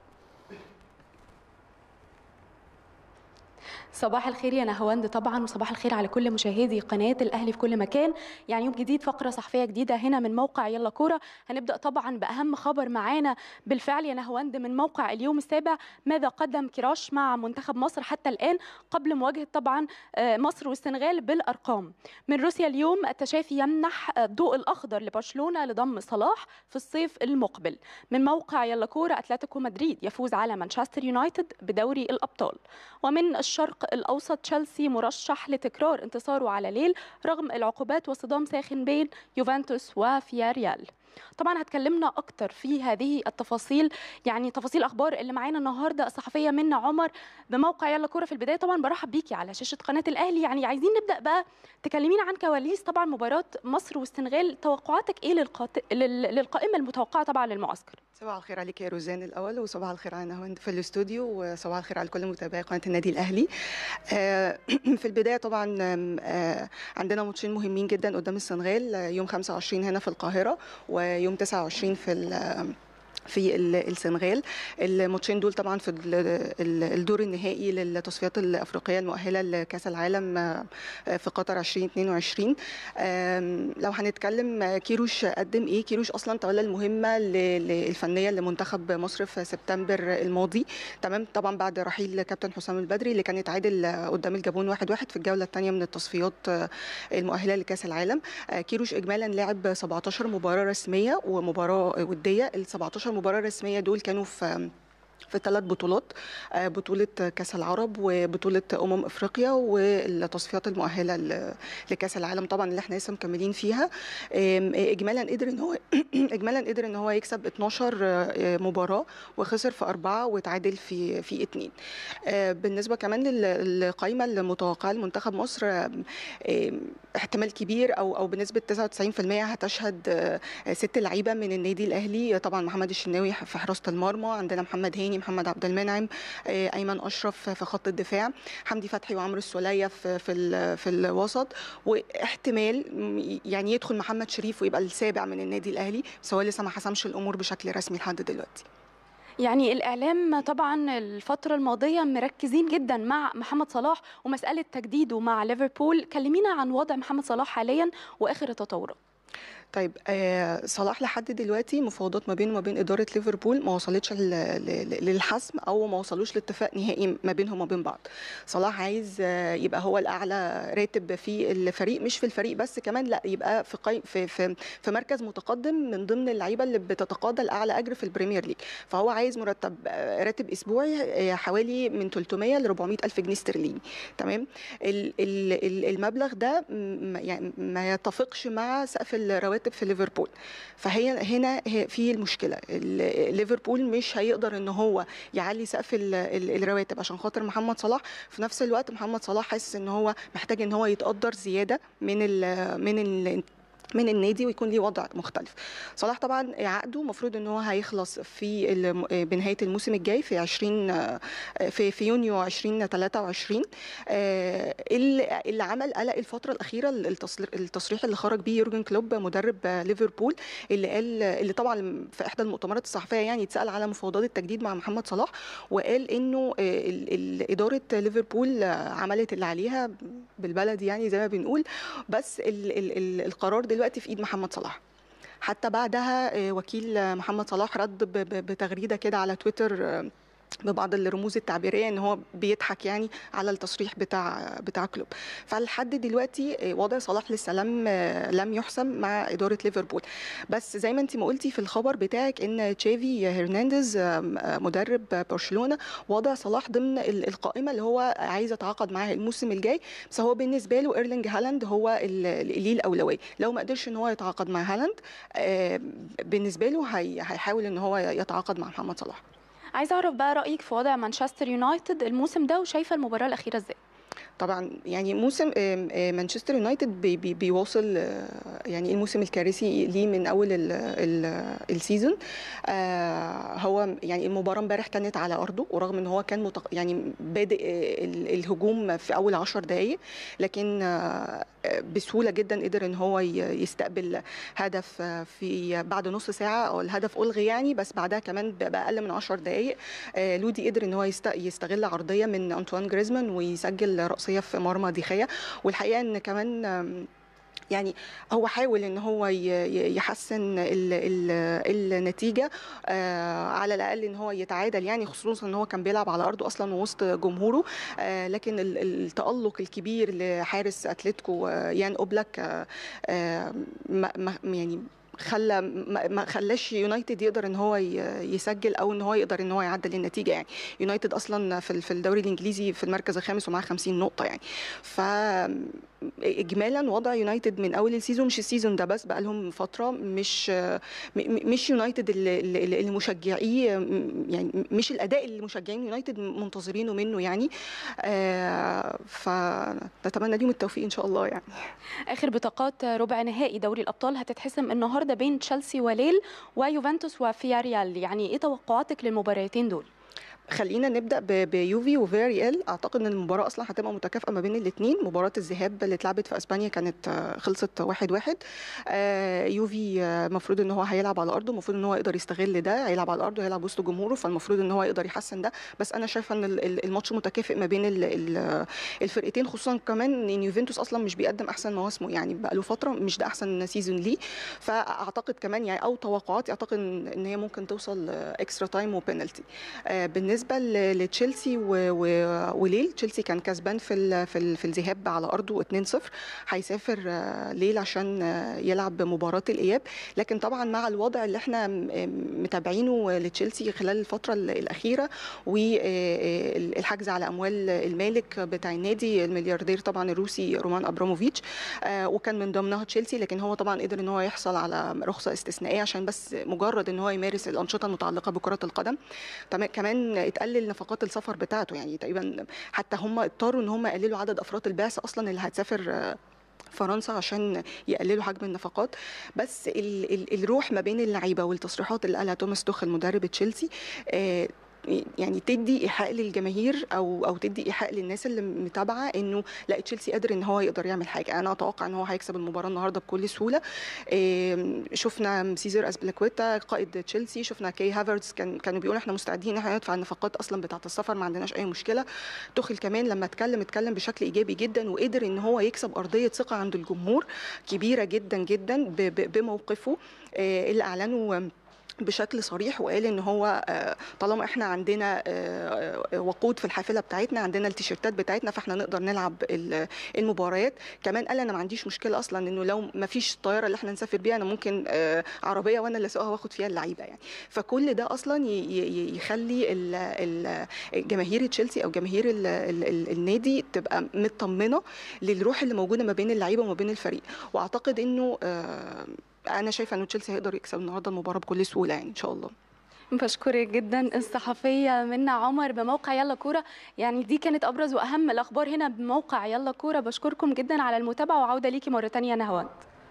صباح الخير يا نهواند طبعا وصباح الخير على كل مشاهدي قناه الاهلي في كل مكان يعني يوم جديد فقره صحفيه جديده هنا من موقع يلا كوره هنبدا طبعا باهم خبر معانا بالفعل يا نهواند من موقع اليوم السابع ماذا قدم كراش مع منتخب مصر حتى الان قبل مواجهه طبعا آه، مصر والسنغال بالارقام من روسيا اليوم التشافي يمنح الضوء الاخضر لبرشلونه لضم صلاح في الصيف المقبل من موقع يلا كوره اتلتيكو مدريد يفوز على مانشستر يونايتد بدوري الابطال ومن الشرق الاوسط تشيلسي مرشح لتكرار انتصاره على ليل رغم العقوبات وصدام ساخن بين يوفنتوس وفياريال طبعا هتكلمنا اكتر في هذه التفاصيل يعني تفاصيل اخبار اللي معانا النهارده الصحفيه منى عمر بموقع يلا كوره في البدايه طبعا برحب بيكي على شاشه قناه الاهلي يعني عايزين نبدا بقى تكلمينا عن كواليس طبعا مباراه مصر والسنغال توقعاتك ايه للقات... لل... للقائمه المتوقعه طبعا للمعسكر صباح الخير عليك يا روزان الاول وصباح الخير على نهاوند في الاستوديو وصباح الخير على كل متابعي قناه النادي الاهلي آه، في البدايه طبعا آم، آه، عندنا ماتشين مهمين جدا قدام السنغال آه، يوم 25 هنا في القاهره ويوم 29 في ال- في ال- السنغال الماتشين دول طبعا في ال- ال- الدور النهائي للتصفيات الافريقيه المؤهله لكاس العالم آه، في قطر 2022 آم، لو هنتكلم آه، كيروش قدم ايه كيروش اصلا تولى المهمه ل- ل- الفنيه لمنتخب مصر في سبتمبر الماضي تمام طبعا بعد رحيل كابتن حسام البدري اللي كان اتعادل آه، قدام الجابون واحد واحد في الجوله الثانيه من التصفيات آه، المؤهله لكاس العالم آه، كيروش اجمالا لعب 17 مباراه رسميه ومباراه وديه ال 17 مباراه رسميه دول كانوا في في ثلاث بطولات آه، بطولة كأس العرب وبطولة أمم أفريقيا والتصفيات المؤهلة ل- لكأس العالم طبعا اللي احنا لسه مكملين فيها آم، إجمالا قدر إن هو إجمالا قدر إن هو يكسب 12 آه، مباراة وخسر في أربعة وتعادل في في اثنين آه، بالنسبة كمان لل- للقائمة المتوقعة لمنتخب مصر آم، آم، احتمال كبير أو أو بنسبة 99% هتشهد آه، ست لعيبة من النادي الأهلي طبعا محمد الشناوي في حراسة المرمى عندنا محمد هاني محمد عبد المنعم آه، ايمن اشرف في خط الدفاع حمدي فتحي وعمرو السوليه في في ال- في الوسط واحتمال م- يعني يدخل محمد شريف ويبقى السابع من النادي الاهلي بس هو لسه ما حسمش الامور بشكل رسمي لحد دلوقتي يعني الإعلام طبعا الفترة الماضية مركزين جدا مع محمد صلاح ومسألة تجديده مع ليفربول كلمينا عن وضع محمد صلاح حاليا وآخر التطورات طيب آه صلاح لحد دلوقتي مفاوضات ما بينه وما بين اداره ليفربول ما وصلتش ل- ل- للحسم او ما وصلوش لاتفاق نهائي ما بينهم وما بين بعض صلاح عايز آه يبقى هو الاعلى راتب في الفريق مش في الفريق بس كمان لا يبقى في قي... في في, في مركز متقدم من ضمن اللعيبه اللي بتتقاضى الاعلى اجر في البريمير ليج فهو عايز مرتب آه، راتب اسبوعي آه، حوالي من 300 ل 400 الف جنيه استرليني تمام ال- ال- ال- المبلغ ده م- يعني ما يتفقش مع سقف الرواتب في ليفربول فهي هنا هي في المشكله ال- ليفربول مش هيقدر ان هو يعلي سقف ال- ال- الرواتب عشان خاطر محمد صلاح في نفس الوقت محمد صلاح حاسس ان هو محتاج ان هو يتقدر زياده من ال من ال من النادي ويكون ليه وضع مختلف صلاح طبعا عقده المفروض ان هو هيخلص في الم- بنهايه الموسم الجاي في 20 في في يونيو 2023 آه، اللي اللي عمل قلق الفتره الاخيره التصريح التصريح اللي خرج بيه يورجن كلوب مدرب آه، ليفربول اللي قال اللي طبعا في احدى المؤتمرات الصحفيه يعني اتسال على مفاوضات التجديد مع محمد صلاح وقال انه آه، ال- ال- اداره ليفربول آه، عملت اللي عليها بالبلدي يعني زي ما بنقول بس ال ال ال القرار دلوقتي في ايد محمد صلاح حتى بعدها آه، وكيل آه، محمد صلاح رد ب- ب- بتغريده كده على تويتر آه، ببعض الرموز التعبيريه ان هو بيضحك يعني على التصريح بتاع بتاع كلوب فلحد دلوقتي آه، وضع صلاح لسه لم آه، لم يحسم مع اداره ليفربول بس زي ما انت ما قلتي في الخبر بتاعك ان تشافي هرنانديز آم، آه، مدرب برشلونه وضع صلاح ضمن ال- القائمه اللي هو عايز يتعاقد معاها الموسم الجاي بس هو بالنسبه له ايرلينج هالاند هو ال- ال- ليه الاولويه لو ما قدرش ان هو يتعاقد مع هالاند آه، بالنسبه له هي- هيحاول ان هو يتعاقد مع محمد صلاح عايزه اعرف بقى رايك في وضع مانشستر يونايتد الموسم ده وشايفه المباراه الاخيره ازاي طبعا يعني موسم آم، آم، مانشستر يونايتد بي بي بيواصل آه، يعني الموسم الكارثي ليه من اول ال ال السيزون آه، هو يعني المباراه امبارح كانت على ارضه ورغم ان هو كان متق... يعني بادئ آه، ال- الهجوم في اول عشر دقائق لكن آه، آه، بسهوله جدا قدر ان هو ي- يستقبل هدف آه، في بعد نص ساعه او الهدف الغي يعني بس بعدها كمان ب- باقل من 10 دقائق آه، لودي قدر ان هو يست- يستغل عرضيه من انطوان جريزمان ويسجل رأسية في مرمى ديخيا والحقيقه ان كمان آم، يعني هو حاول ان هو ي- ي- يحسن ال ال النتيجه آه، على الاقل ان هو يتعادل يعني خصوصا ان هو كان بيلعب على ارضه اصلا وسط جمهوره آه، لكن ال- التالق الكبير لحارس اتلتيكو آه، يان اوبلاك آه، آه، ما- ما- يعني خلى ما ما خلاش يونايتد يقدر ان هو ي- يسجل او ان هو يقدر ان هو يعدل النتيجه يعني يونايتد اصلا في ال- في الدوري الانجليزي في المركز الخامس ومعاه 50 نقطه يعني ف اجمالا وضع يونايتد من اول السيزون مش السيزون ده بس بقى لهم فتره مش م- م- مش يونايتد اللي, اللي اللي مشجعيه م- يعني مش الاداء اللي مشجعين يونايتد منتظرينه منه يعني آه، فنتمنى ليهم التوفيق ان شاء الله يعني اخر بطاقات ربع نهائي دوري الابطال هتتحسم النهارده بين تشيلسي وليل ويوفنتوس وفياريال يعني ايه توقعاتك للمباراتين دول خلينا نبدا ب- بيوفي وفياريال اعتقد ان المباراه اصلا هتبقى متكافئه ما بين الاثنين مباراه الذهاب اللي اتلعبت في اسبانيا كانت آه، خلصت واحد واحد آه، يوفي المفروض ان هو هيلعب على ارضه المفروض ان هو يقدر يستغل ده هيلعب على ارضه هيلعب وسط جمهوره فالمفروض ان هو يقدر يحسن ده بس انا شايفه ان ال- ال- الماتش متكافئ ما بين ال- ال- الفرقتين خصوصا كمان ان يوفنتوس اصلا مش بيقدم احسن مواسمه يعني بقى له فتره مش ده احسن سيزون ليه فاعتقد كمان يعني او توقعاتي اعتقد ان إن هي ممكن توصل اكسترا تايم وبينالتي آه، بالنسبه ل- لتشيلسي و- و- وليل تشيلسي كان كسبان في ال- في ال- في الذهاب على ارضه 2-0 هيسافر آه، ليل عشان آه، يلعب مباراه الاياب لكن طبعا مع الوضع اللي احنا م- م- متابعينه لتشيلسي خلال الفتره ال- الاخيره والحجز على اموال المالك بتاع النادي الملياردير طبعا الروسي رومان ابراموفيتش آه، وكان من ضمنها تشيلسي لكن هو طبعا قدر ان هو يحصل على رخصه استثنائيه عشان بس مجرد ان هو يمارس الانشطه المتعلقه بكره القدم تمام كمان اتقلل نفقات السفر بتاعته يعني تقريبا حتى هم اضطروا ان هم يقللوا عدد افراد البعثه اصلا اللي هتسافر آه، فرنسا عشان يقللوا حجم النفقات بس ال ال الروح ما بين اللعيبه والتصريحات اللي قالها توماس توخل مدرب تشيلسي آه، يعني تدي ايحاء للجماهير او او تدي ايحاء للناس اللي متابعه انه لا تشيلسي قادر ان هو يقدر يعمل حاجه انا اتوقع ان هو هيكسب المباراه النهارده بكل سهوله إيه، شفنا سيزر اسبلاكويتا قائد تشيلسي شفنا كي هافرتز كان كانوا بيقولوا احنا مستعدين ان احنا ندفع النفقات اصلا بتاعه السفر ما عندناش اي مشكله توخيل كمان لما اتكلم اتكلم بشكل ايجابي جدا وقدر ان هو يكسب ارضيه ثقه عند الجمهور كبيره جدا جدا ب- ب- بموقفه آه، اللي اعلنه بشكل صريح وقال ان هو آه، طالما احنا عندنا آه، آه، وقود في الحافله بتاعتنا عندنا التيشيرتات بتاعتنا فاحنا نقدر نلعب ال- المباريات كمان قال انا ما عنديش مشكله اصلا انه لو ما فيش الطياره اللي احنا نسافر بيها انا ممكن آه، عربيه وانا اللي اسوقها واخد فيها اللعيبه يعني فكل ده اصلا ي- ي- يخلي ال- ال- جماهير تشيلسي او جماهير ال- ال- ال- النادي تبقى مطمنه للروح اللي موجوده ما بين اللعيبه وما بين الفريق واعتقد انه آه، انا شايفه انه تشيلسي هيقدر يكسب النهارده المباراه بكل سهوله يعني ان شاء الله بشكرك جدا الصحفية منا عمر بموقع يلا كورة يعني دي كانت أبرز وأهم الأخبار هنا بموقع يلا كورة بشكركم جدا على المتابعة وعودة ليكي مرة تانية نهوان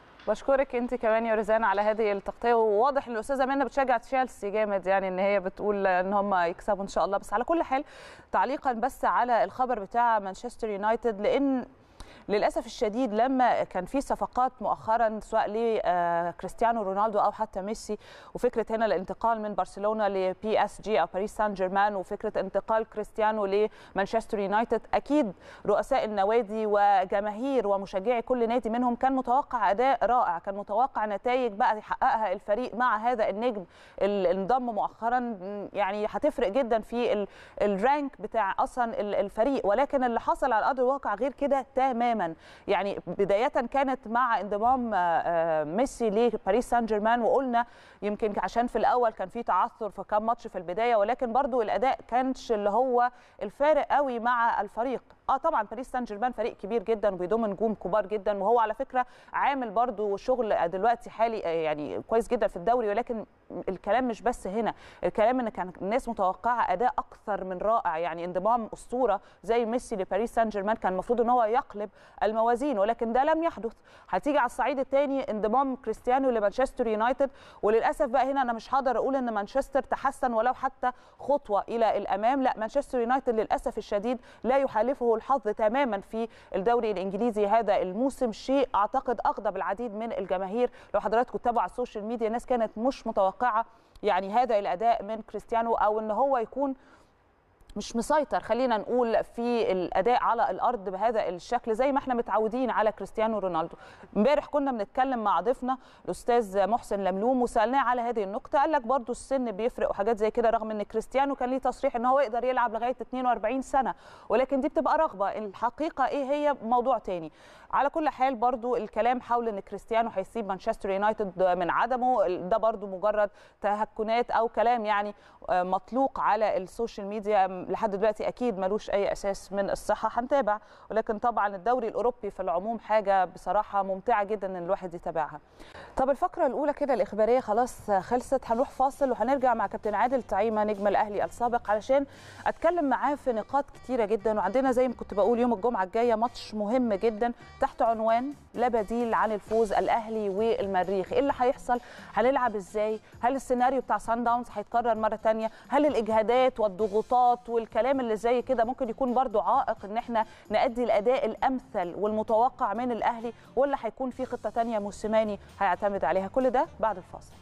بشكرك انت كمان يا رزان على هذه التغطيه وواضح ان الاستاذه منى بتشجع تشيلسي جامد يعني ان هي بتقول ان هم يكسبوا ان شاء الله بس على كل حال تعليقا بس على الخبر بتاع مانشستر يونايتد لان للاسف الشديد لما كان في صفقات مؤخرا سواء لكريستيانو رونالدو او حتى ميسي وفكره هنا الانتقال من برشلونه لبي اس جي او باريس سان جيرمان وفكره انتقال كريستيانو لمانشستر يونايتد اكيد رؤساء النوادي وجماهير ومشجعي كل نادي منهم كان متوقع اداء رائع كان متوقع نتائج بقى يحققها الفريق مع هذا النجم اللي انضم مؤخرا يعني هتفرق جدا في ال- الرانك بتاع اصلا ال- الفريق ولكن اللي حصل على ارض الواقع غير كده تماما يعني بدايه كانت مع انضمام آه، آه، ميسي لباريس سان جيرمان وقلنا يمكن عشان في الاول كان في تعثر في كام ماتش في البدايه ولكن برضو الاداء كانش اللي هو الفارق قوي مع الفريق اه طبعا باريس سان جيرمان فريق كبير جدا وبيضم نجوم كبار جدا وهو على فكره عامل برضو شغل دلوقتي حالي آه، يعني كويس جدا في الدوري ولكن الكلام مش بس هنا الكلام ان كان الناس متوقعه اداء اكثر من رائع يعني انضمام اسطوره زي ميسي لباريس سان جيرمان كان المفروض ان هو يقلب الموازين ولكن ده لم يحدث هتيجي على الصعيد الثاني انضمام كريستيانو لمانشستر يونايتد وللاسف بقى هنا انا مش هقدر اقول ان مانشستر تحسن ولو حتى خطوه الى الامام لا مانشستر يونايتد للاسف الشديد لا يحالفه الحظ تماما في الدوري الانجليزي هذا الموسم شيء اعتقد اغضب العديد من الجماهير لو حضراتكم تتابعوا على السوشيال ميديا الناس كانت مش متوقعه يعني هذا الاداء من كريستيانو او ان هو يكون مش مسيطر خلينا نقول في الاداء على الارض بهذا الشكل زي ما احنا متعودين على كريستيانو رونالدو امبارح كنا بنتكلم مع ضيفنا الاستاذ محسن لملوم وسالناه على هذه النقطه قال لك برضو السن بيفرق وحاجات زي كده رغم ان كريستيانو كان ليه تصريح ان هو يقدر يلعب لغايه 42 سنه ولكن دي بتبقى رغبه الحقيقه ايه هي موضوع تاني على كل حال برضو الكلام حول ان كريستيانو هيسيب مانشستر يونايتد من عدمه ده برضو مجرد تهكنات او كلام يعني آه، مطلوق على السوشيال ميديا لحد دلوقتي اكيد ملوش اي اساس من الصحه هنتابع ولكن طبعا الدوري الاوروبي في العموم حاجه بصراحه ممتعه جدا ان الواحد يتابعها طب الفقره الاولى كده الاخباريه خلاص خلصت هنروح فاصل وهنرجع مع كابتن عادل تعيمه نجم الاهلي السابق علشان اتكلم معاه في نقاط كتيره جدا وعندنا زي ما كنت بقول يوم الجمعه الجايه ماتش مهم جدا تحت عنوان لا بديل عن الفوز الاهلي والمريخ ايه اللي هيحصل هنلعب ازاي هل السيناريو بتاع سان داونز هيتكرر مره تانية هل الاجهادات والضغوطات والكلام اللي زي كده ممكن يكون برضو عائق ان احنا نادي الاداء الامثل والمتوقع من الاهلي ولا هيكون في خطه تانية موسيماني هيعتمد عليها كل ده بعد الفاصل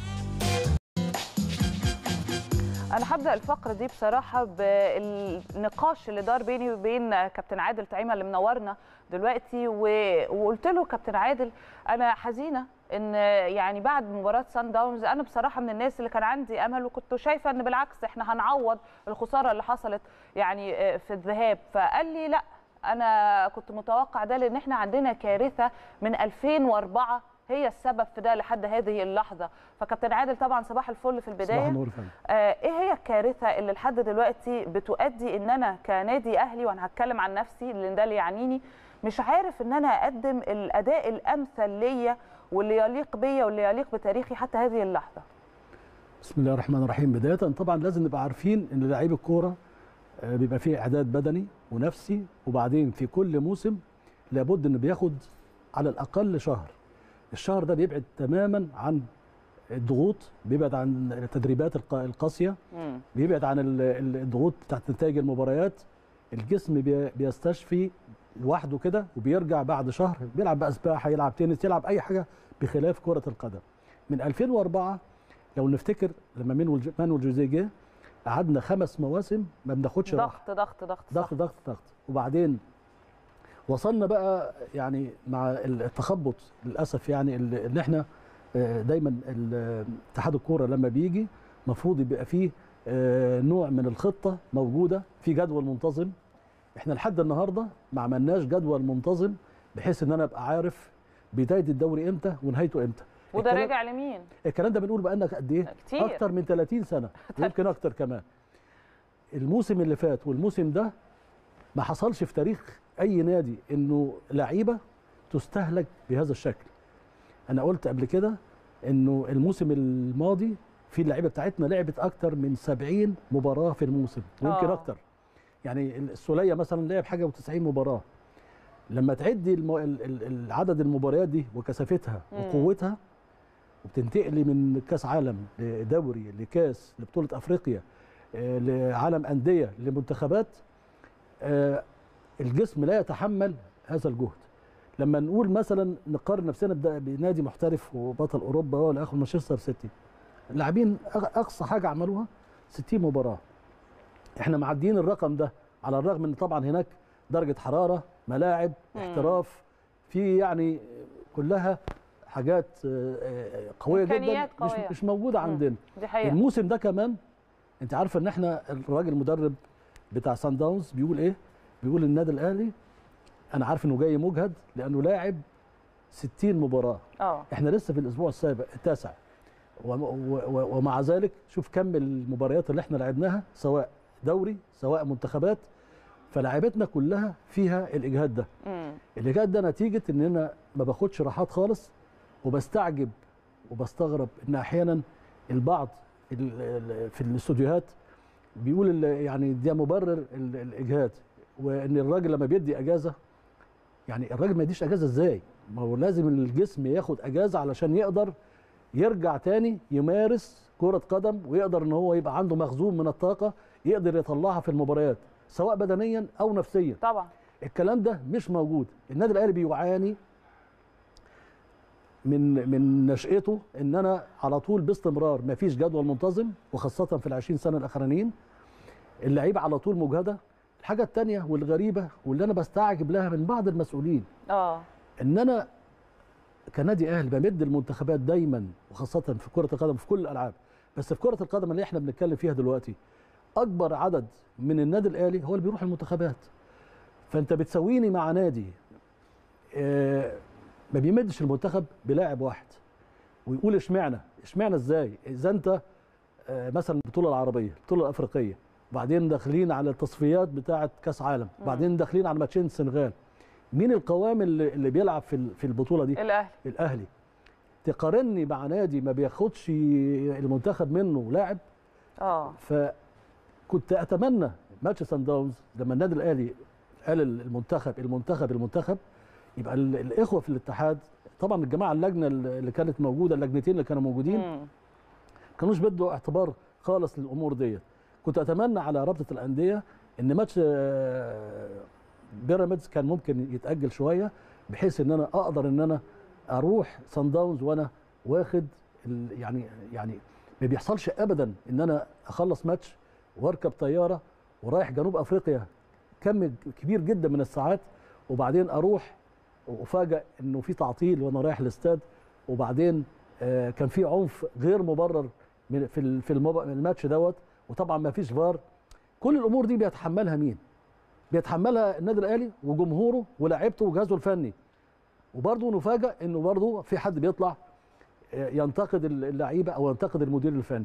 انا هبدا الفقره دي بصراحه بالنقاش اللي دار بيني وبين كابتن عادل تعيمه اللي منورنا دلوقتي و- وقلت له كابتن عادل انا حزينه ان يعني بعد مباراه سان داونز انا بصراحه من الناس اللي كان عندي امل وكنت شايفه ان بالعكس احنا هنعوض الخساره اللي حصلت يعني في الذهاب فقال لي لا انا كنت متوقع ده لان احنا عندنا كارثه من 2004 هي السبب في ده لحد هذه اللحظه فكابتن عادل طبعا صباح الفل في البدايه صباح النور يا فندم آه، ايه هي الكارثه اللي لحد دلوقتي بتؤدي ان انا كنادي اهلي وانا هتكلم عن نفسي لان ده اللي يعنيني مش عارف ان انا اقدم الاداء الامثل ليا واللي يليق بيا واللي يليق بتاريخي حتى هذه اللحظه بسم الله الرحمن الرحيم بدايه طبعا لازم نبقى عارفين ان لعيب الكوره آه، بيبقى فيه اعداد بدني ونفسي وبعدين في كل موسم لابد انه بياخد على الاقل شهر الشهر ده بيبعد تماما عن الضغوط بيبعد عن التدريبات الق- القاسيه مم. بيبعد عن ال- ال- الضغوط بتاعت نتائج المباريات الجسم بي- بيستشفي لوحده كده وبيرجع بعد شهر بيلعب بقى سباحه يلعب تنس يلعب اي حاجه بخلاف كره القدم من 2004 لو نفتكر لما مانويل ج- مانويل جوزيه جه قعدنا خمس مواسم ما بناخدش راحه ضغط ضغط ضغط ضغط صح. ضغط ضغط وبعدين وصلنا بقى يعني مع التخبط للاسف يعني ال- ان احنا آه، دايما ال- اتحاد الكوره لما بيجي المفروض يبقى فيه آه، نوع من الخطه موجوده في جدول منتظم احنا لحد النهارده ما عملناش جدول منتظم بحيث ان انا ابقى عارف بدايه الدوري امتى ونهايته امتى وده الكلام- راجع لمين؟ الكلام ده بنقول بقالنا قد ايه كتير. اكتر من 30 سنه ويمكن اكتر كمان الموسم اللي فات والموسم ده ما حصلش في تاريخ اي نادي انه لعيبه تستهلك بهذا الشكل انا قلت قبل كده انه الموسم الماضي في اللعيبه بتاعتنا لعبت اكتر من 70 مباراه في الموسم ويمكن آه. اكتر يعني السوليه مثلا لعب حاجه و90 مباراه لما تعدي الم... ال- ال- ال- عدد المباريات دي وكثافتها مم. وقوتها وبتنتقلي من كاس عالم لدوري لكاس لبطوله افريقيا آه، لعالم انديه لمنتخبات آه، الجسم لا يتحمل هذا الجهد لما نقول مثلا نقارن نفسنا بد- بنادي محترف وبطل اوروبا ولا اخر مانشستر سيتي اللاعبين أق- اقصى حاجه عملوها 60 مباراه احنا معديين الرقم ده على الرغم ان طبعا هناك درجه حراره ملاعب مم. احتراف في يعني كلها حاجات آه، آه، قويه جدا إمكانيات مش قوية. مش موجوده مم. عندنا دي حقيقة الموسم ده كمان انت عارفه ان احنا الراجل المدرب بتاع سان داونز بيقول ايه بيقول النادي الاهلي انا عارف انه جاي مجهد لانه لاعب 60 مباراه اه احنا لسه في الاسبوع السابع التاسع وم- و- و- ومع ذلك شوف كم المباريات اللي احنا لعبناها سواء دوري سواء منتخبات فلاعيبتنا كلها فيها الاجهاد ده مم. الاجهاد ده نتيجه ان انا ما باخدش راحات خالص وبستعجب وبستغرب ان احيانا البعض ال- ال- في الاستوديوهات بيقول ال- يعني ده مبرر ال- الاجهاد وان الراجل لما بيدي اجازه يعني الراجل ما يديش اجازه ازاي؟ ما هو لازم الجسم ياخد اجازه علشان يقدر يرجع تاني يمارس كرة قدم ويقدر ان هو يبقى عنده مخزون من الطاقة يقدر يطلعها في المباريات سواء بدنيا او نفسيا طبعا الكلام ده مش موجود النادي الاهلي بيعاني من من نشأته ان انا على طول باستمرار ما فيش جدول منتظم وخاصه في ال 20 سنه الاخرانيين اللعيبه على طول مجهده الحاجه الثانيه والغريبه واللي انا بستعجب لها من بعض المسؤولين اه ان انا كنادي اهلي بمد المنتخبات دايما وخاصه في كره القدم في كل الالعاب بس في كره القدم اللي احنا بنتكلم فيها دلوقتي اكبر عدد من النادي الاهلي هو اللي بيروح المنتخبات فانت بتسويني مع نادي آه، ما بيمدش المنتخب بلاعب واحد ويقول اشمعنى اشمعنى ازاي اذا انت آه، مثلا البطوله العربيه البطوله الافريقيه وبعدين داخلين على التصفيات بتاعه كاس عالم وبعدين داخلين على ماتشين السنغال مين القوام اللي, اللي بيلعب في ال- في البطوله دي الاهلي الاهلي تقارني مع نادي ما بياخدش المنتخب منه لاعب اه فكنت اتمنى ماتش سان داونز لما النادي الاهلي قال المنتخب المنتخب المنتخب يبقى ال- الاخوه في الاتحاد طبعا الجماعه اللجنه اللي كانت موجوده اللجنتين اللي كانوا موجودين مم. كانوش بدوا اعتبار خالص للامور ديت كنت اتمنى على رابطه الانديه ان ماتش آه، بيراميدز كان ممكن يتاجل شويه بحيث ان انا اقدر ان انا اروح سان داونز وانا واخد ال- يعني يعني ما بيحصلش ابدا ان انا اخلص ماتش واركب طياره ورايح جنوب افريقيا كم كبير جدا من الساعات وبعدين اروح وافاجئ انه في تعطيل وانا رايح الاستاد وبعدين آه، كان في عنف غير مبرر من- في ال- في المب- الماتش دوت وطبعا ما فيش فار كل الامور دي بيتحملها مين بيتحملها النادي الاهلي وجمهوره ولاعيبته وجهازه الفني وبرضه نفاجئ انه برضه في حد بيطلع آه، ينتقد اللعيبه او ينتقد المدير الفني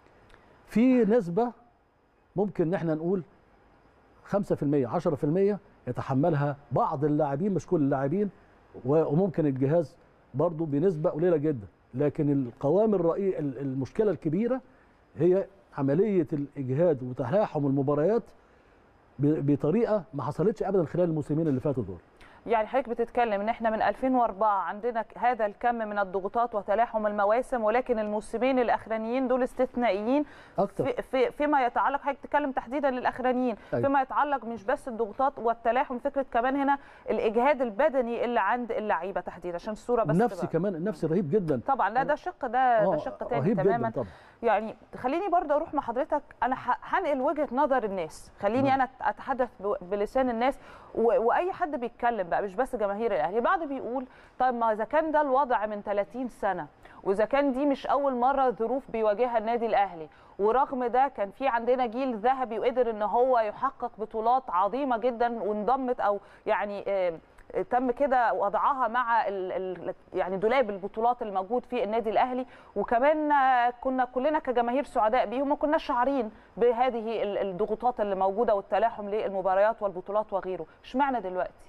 في نسبه ممكن ان احنا نقول 5% 10% يتحملها بعض اللاعبين مش كل اللاعبين و- وممكن الجهاز برضه بنسبه قليله جدا لكن القوام الرئيسي المشكله الكبيره هي عمليه الاجهاد وتلاحم المباريات ب- بطريقه ما حصلتش ابدا خلال الموسمين اللي فاتوا دول يعني حضرتك بتتكلم ان احنا من 2004 عندنا ك- هذا الكم من الضغوطات وتلاحم المواسم ولكن الموسمين الاخرانيين دول استثنائيين اكتر في في فيما يتعلق حضرتك بتتكلم تحديدا للاخرانيين أيوة. فيما يتعلق مش بس الضغوطات والتلاحم فكره كمان هنا الاجهاد البدني اللي عند اللعيبه تحديدا عشان الصوره بس النفسي تبقى. كمان النفسي رهيب جدا طبعا لا ده شق ده ده آه، شق تاني رهيب تماما جدا طبعا يعني خليني برضه اروح مع حضرتك انا ه- هنقل وجهه نظر الناس خليني نعم. انا اتحدث ب- بلسان الناس و- واي حد بيتكلم بقى مش بس جماهير الاهلي بعض بيقول طيب ما اذا كان ده الوضع من 30 سنه واذا كان دي مش اول مره ظروف بيواجهها النادي الاهلي ورغم ده كان في عندنا جيل ذهبي وقدر ان هو يحقق بطولات عظيمه جدا وانضمت او يعني آه، تم كده وضعها مع ال ال يعني دولاب البطولات الموجود في النادي الاهلي وكمان آه، كنا كلنا كجماهير سعداء بيهم ما كناش شعارين بهذه ال- الضغوطات اللي موجوده والتلاحم للمباريات والبطولات وغيره اشمعنى دلوقتي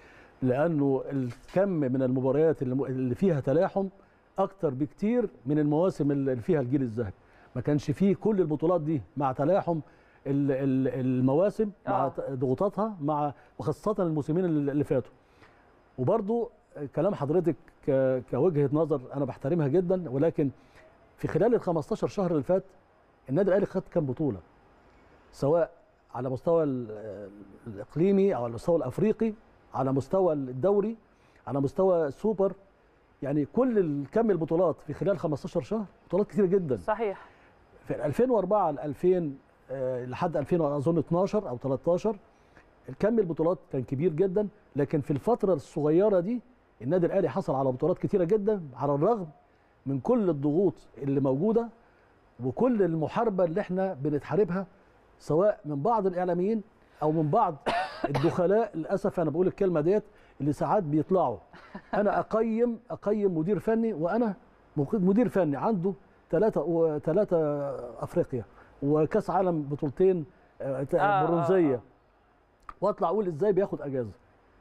لانه الكم من المباريات اللي اللي فيها تلاحم اكتر بكتير من المواسم اللي فيها الجيل الذهبي ما كانش فيه كل البطولات دي مع تلاحم ال- ال- المواسم مع آه. ت- ضغوطاتها مع وخاصه الموسمين اللي اللي فاتوا وبرضو كلام حضرتك ك- كوجهه نظر انا بحترمها جدا ولكن في خلال ال 15 شهر اللي فات النادي الاهلي خد كام بطوله سواء على مستوى ال- الاقليمي او على المستوى الافريقي على مستوى الدوري على مستوى السوبر يعني كل الكم البطولات في خلال 15 شهر بطولات كتيره جدا صحيح في 2004 ل 2000 آه، لحد 2000 اظن 12 او 13 الكم البطولات كان كبير جدا لكن في الفتره الصغيره دي النادي الاهلي حصل على بطولات كتيره جدا على الرغم من كل الضغوط اللي موجوده وكل المحاربه اللي احنا بنتحاربها سواء من بعض الاعلاميين او من بعض الدخلاء للاسف انا بقول الكلمه ديت اللي ساعات بيطلعوا انا اقيم اقيم مدير فني وانا مدير فني عنده ثلاثه وثلاثه افريقيا وكاس عالم بطولتين آه، آه، آه، برونزيه آه. واطلع اقول ازاي بياخد اجازه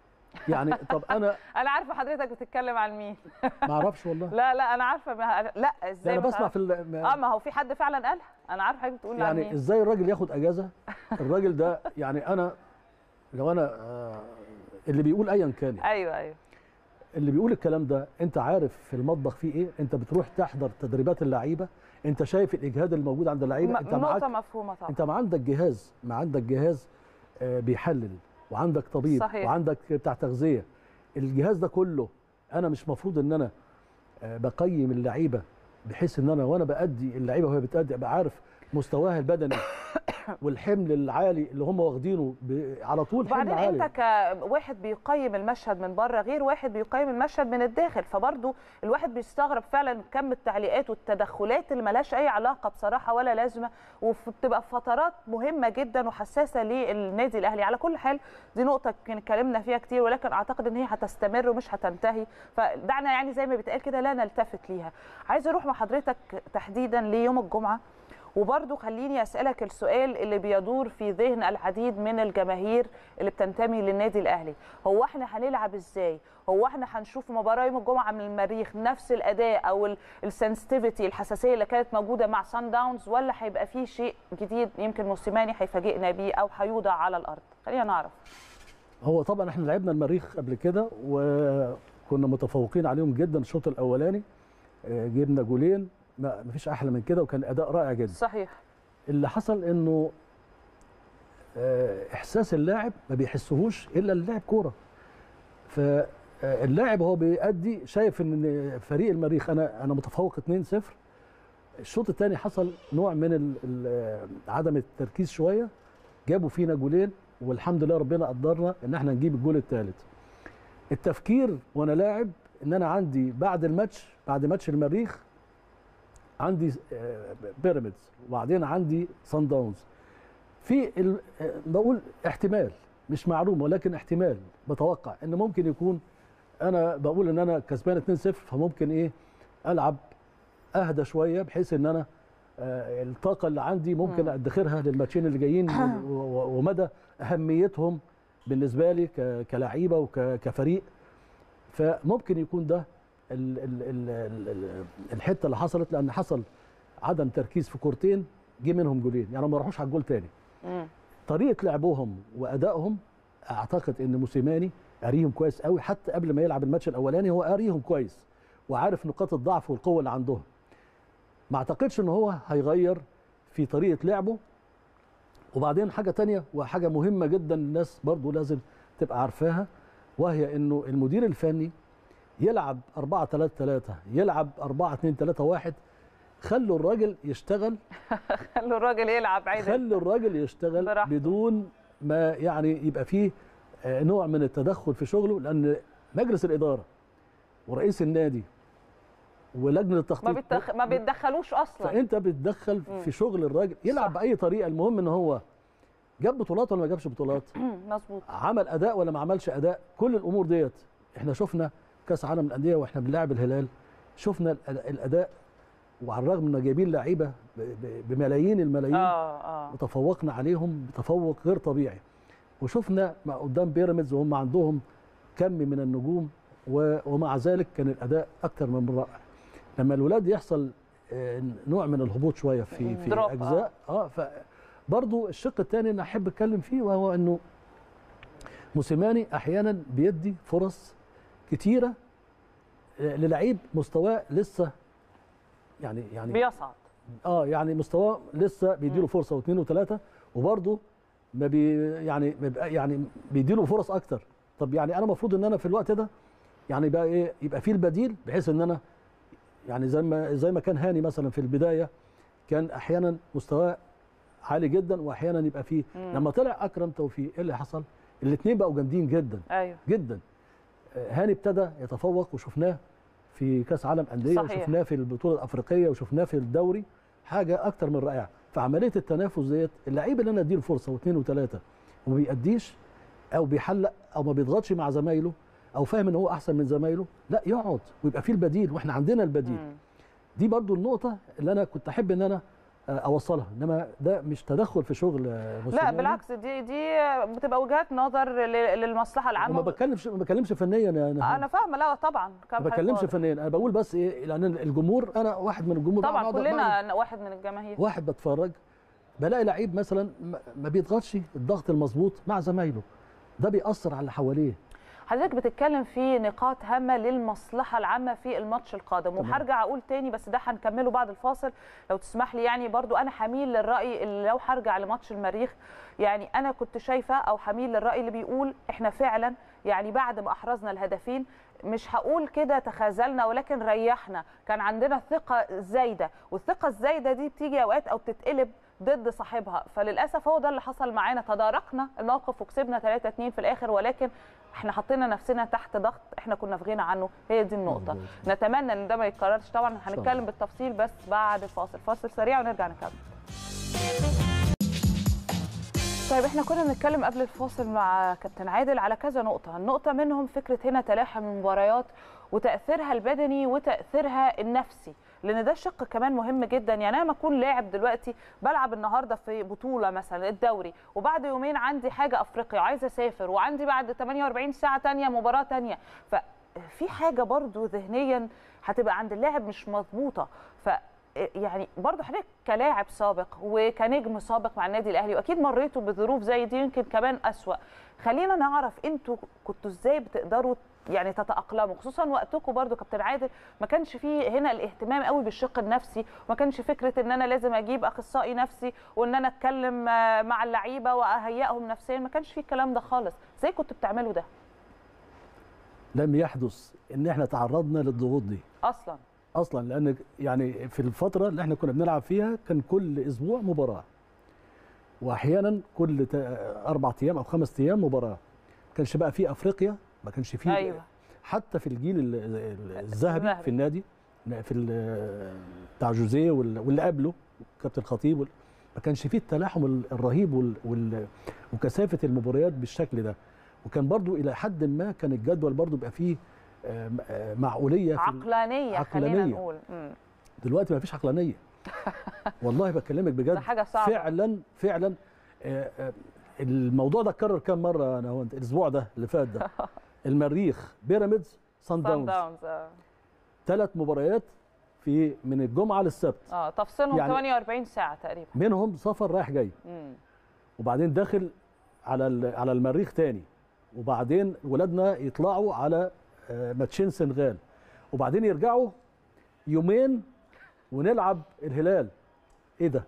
يعني طب انا انا عارفه حضرتك بتتكلم عن مين ما اعرفش والله لا لا انا عارفه ما... لا ده ازاي انا ما بسمع تعرف- في ال- اه ما هو في حد فعلا قالها انا عارفه حضرتك بتقول عن يعني مين ازاي الراجل ياخد اجازه الراجل ده يعني انا لو انا آه، اللي بيقول ايا كان يعني. ايوه ايوه اللي بيقول الكلام ده انت عارف في المطبخ فيه ايه انت بتروح تحضر تدريبات اللعيبه انت شايف الاجهاد الموجود عند اللعيبه م- انت معاك نقطه مفهومه طبعا انت ما عندك جهاز ما عندك جهاز آه، بيحلل وعندك طبيب صحيح. وعندك بتاع تغذيه الجهاز ده كله انا مش مفروض ان انا آه، بقيم اللعيبه بحيث ان انا وانا بادي اللعيبه وهي بتادي ابقى عارف مستواها البدني والحمل العالي اللي هم واخدينه ب- على طول حمل وبعدين عالي انت كواحد بيقيم المشهد من بره غير واحد بيقيم المشهد من الداخل فبرضه الواحد بيستغرب فعلا كم التعليقات والتدخلات اللي ملهاش اي علاقه بصراحه ولا لازمه وبتبقى فترات مهمه جدا وحساسه للنادي الاهلي على كل حال دي نقطه كان اتكلمنا فيها كتير ولكن اعتقد ان هي هتستمر ومش هتنتهي فدعنا يعني زي ما بيتقال كده لا نلتفت ليها عايزه اروح مع حضرتك تحديدا ليوم الجمعه وبرضه خليني اسالك السؤال اللي بيدور في ذهن العديد من الجماهير اللي بتنتمي للنادي الاهلي هو احنا هنلعب ازاي هو احنا هنشوف مباراه يوم الجمعه من المريخ نفس الاداء او السنسيتيفيتي الحساسيه اللي كانت موجوده مع سان داونز ولا هيبقى فيه شيء جديد يمكن موسيماني هيفاجئنا بيه او هيوضع على الارض خلينا نعرف هو طبعا احنا لعبنا المريخ قبل كده وكنا متفوقين عليهم جدا الشوط الاولاني آه، جبنا جولين ما مفيش احلى من كده وكان اداء رائع جدا صحيح اللي حصل انه آه، احساس اللاعب ما بيحسهوش الا اللاعب كوره فاللاعب هو بيأدي شايف ان فريق المريخ انا انا متفوق 2-0 الشوط الثاني حصل نوع من ال- ال- عدم التركيز شويه جابوا فينا جولين والحمد لله ربنا قدرنا ان احنا نجيب الجول الثالث التفكير وانا لاعب ان انا عندي بعد الماتش بعد ماتش المريخ عندي آه، بيراميدز وبعدين عندي سان داونز في ال- آه، بقول احتمال مش معلوم ولكن احتمال بتوقع ان ممكن يكون انا بقول ان انا كسبان 2-0 فممكن ايه العب اهدى شويه بحيث ان انا آه، الطاقه اللي عندي ممكن مم. ادخرها للماتشين اللي جايين و- و- ومدى اهميتهم بالنسبه لي ك- كلعيبه وكفريق فممكن يكون ده ال ال ال ال ال الحته اللي حصلت لان حصل عدم تركيز في كورتين جه منهم جولين يعني ما راحوش على الجول تاني مم. طريقه لعبهم وادائهم اعتقد ان موسيماني قاريهم كويس قوي حتى قبل ما يلعب الماتش الاولاني هو قاريهم كويس وعارف نقاط الضعف والقوه اللي عندهم ما اعتقدش ان هو هيغير في طريقه لعبه وبعدين حاجه تانية وحاجه مهمه جدا الناس برضو لازم تبقى عارفاها وهي انه المدير الفني يلعب 4 3 3 يلعب 4 2 3 1 خلوا الراجل يشتغل خلوا الراجل يلعب عادي خلوا الراجل يشتغل براحته. بدون ما يعني يبقى فيه آه، نوع من التدخل في شغله لان مجلس الاداره ورئيس النادي ولجنه التخطيط ما بيتدخ... ما بيتدخلوش اصلا فانت بتدخل مم. في شغل الراجل يلعب صح. باي طريقه المهم ان هو جاب بطولات ولا ما جابش بطولات مظبوط عمل اداء ولا ما عملش اداء كل الامور ديت احنا شفنا كاس عالم الانديه واحنا بنلاعب الهلال شفنا الأد- الاداء وعلى الرغم ان جايبين لعيبه ب- ب- بملايين الملايين اه اه وتفوقنا عليهم بتفوق غير طبيعي وشفنا مع قدام بيراميدز وهم عندهم كم من النجوم و- ومع ذلك كان الاداء اكتر من رائع لما الولاد يحصل آه، نوع من الهبوط شويه في في دروب، اجزاء اه فبرضو الشق الثاني اللي احب اتكلم فيه وهو انه موسيماني احيانا بيدي فرص كتيره آه، للعيب مستواه لسه يعني يعني بيصعد اه يعني مستواه لسه بيديله فرصه واثنين وثلاثه وبرضه ما بي يعني ما بيبقى- يعني بيديله فرص اكتر طب يعني انا المفروض ان انا في الوقت ده يعني بقى ايه يبقى في البديل بحيث ان انا يعني زي ما زي ما كان هاني مثلا في البدايه كان احيانا مستواه عالي جدا واحيانا يبقى فيه مم. لما طلع اكرم توفيق ايه اللي حصل؟ الاثنين بقوا جامدين جدا ايوه جدا آه، هاني ابتدى يتفوق وشفناه في كاس عالم انديه صحيح. وشفناه في البطوله الافريقيه وشفناه في الدوري حاجه اكتر من رائعه فعمليه التنافس ديت اللعيب اللي انا اديله فرصه واثنين وثلاثه وما بيأديش او بيحلق او ما بيضغطش مع زمايله او فاهم ان هو احسن من زمايله لا يقعد ويبقى فيه البديل واحنا عندنا البديل مم. دي برضو النقطه اللي انا كنت احب ان انا آه، اوصلها انما ده مش تدخل في شغل آه، لا موسيماني. بالعكس دي دي بتبقى وجهات نظر ل- للمصلحه العامه وما بتكلمش ما بتكلمش فنيا يا نهار. انا فاهمه لا طبعا ما كلام بتكلمش حضرتك فنيا انا بقول بس ايه لان الجمهور انا واحد من الجمهور واضح. طبعا بقعد- بقعد- كلنا واحد من الجماهير واحد بتفرج بلاقي لعيب مثلا ما- ما بيضغطش الضغط المظبوط مع زمايله ده بيأثر على اللي حواليه حضرتك بتتكلم في نقاط هامه للمصلحه العامه في الماتش القادم تمام. وهرجع اقول تاني بس ده هنكمله بعد الفاصل لو تسمح لي يعني برضو انا حميل للراي اللي لو هرجع لماتش المريخ يعني انا كنت شايفه او حميل للراي اللي بيقول احنا فعلا يعني بعد ما احرزنا الهدفين مش هقول كده تخاذلنا ولكن ريحنا كان عندنا ثقه زايده والثقه الزايده دي بتيجي اوقات او بتتقلب ضد صاحبها فللاسف هو ده اللي حصل معانا تداركنا الموقف وكسبنا 3 2 في الاخر ولكن احنا حطينا نفسنا تحت ضغط احنا كنا في غنى عنه هي دي النقطه مظبوط. نتمنى ان ده ما يتكررش طبعا الله. هنتكلم بالتفصيل بس بعد الفاصل فاصل سريع ونرجع نكمل طيب احنا كنا بنتكلم قبل الفاصل مع كابتن عادل على كذا نقطة، النقطة منهم فكرة هنا تلاحم المباريات وتأثيرها البدني وتأثيرها النفسي، لأن ده شق كمان مهم جدا، يعني أنا لما أكون لاعب دلوقتي بلعب النهارده في بطولة مثلا الدوري وبعد يومين عندي حاجة أفريقيا وعايزة أسافر وعندي بعد 48 ساعة تانية مباراة تانية، ففي حاجة برضو ذهنيا هتبقى عند اللاعب مش مظبوطة، ف يعني برضه حضرتك كلاعب سابق وكنجم سابق مع النادي الاهلي واكيد مريتوا بظروف زي دي يمكن كمان اسوا خلينا نعرف انتوا كنتوا ازاي بتقدروا يعني تتاقلموا خصوصا وقتكم برضه كابتن عادل ما كانش فيه هنا الاهتمام قوي بالشق النفسي وما كانش فكره ان انا لازم اجيب اخصائي نفسي وان انا اتكلم آه، مع اللعيبه واهيئهم نفسيا ما كانش فيه الكلام ده خالص ازاي كنتوا بتعملوا ده لم يحدث ان احنا تعرضنا للضغوط دي اصلا اصلا لان يعني في الفتره اللي احنا كنا بنلعب فيها كان كل اسبوع مباراه واحيانا كل تا- اربع ايام او خمس ايام مباراه ما كانش بقى في افريقيا ما كانش فيه ايوه حتى في الجيل ال- ال- الذهبي الذهبي. في النادي في ال- بتاع جوزيه وال- واللي قبله كابتن خطيب وال- ما كانش فيه التلاحم ال- الرهيب وال- وال- وكثافه المباريات بالشكل ده وكان برضو الى حد ما كان الجدول برضو بيبقى فيه آه، م- آه، معقوليه في ال- عقلانيه خلينا عقلانية. نقول مم. دلوقتي ما فيش عقلانيه والله بكلمك بجد ده حاجه صعبه فعلا فعلا آه، آه، الموضوع ده اتكرر كام مره انا هو الاسبوع ده اللي فات ده المريخ بيراميدز سان سان داونز داونز آه. ثلاث مباريات في من الجمعه للسبت اه تفصيلهم يعني- 48 ساعه تقريبا منهم سفر رايح جاي مم. وبعدين داخل على ال- على المريخ تاني وبعدين ولادنا يطلعوا على آه، ماتشين سنغال وبعدين يرجعوا يومين ونلعب الهلال ايه ده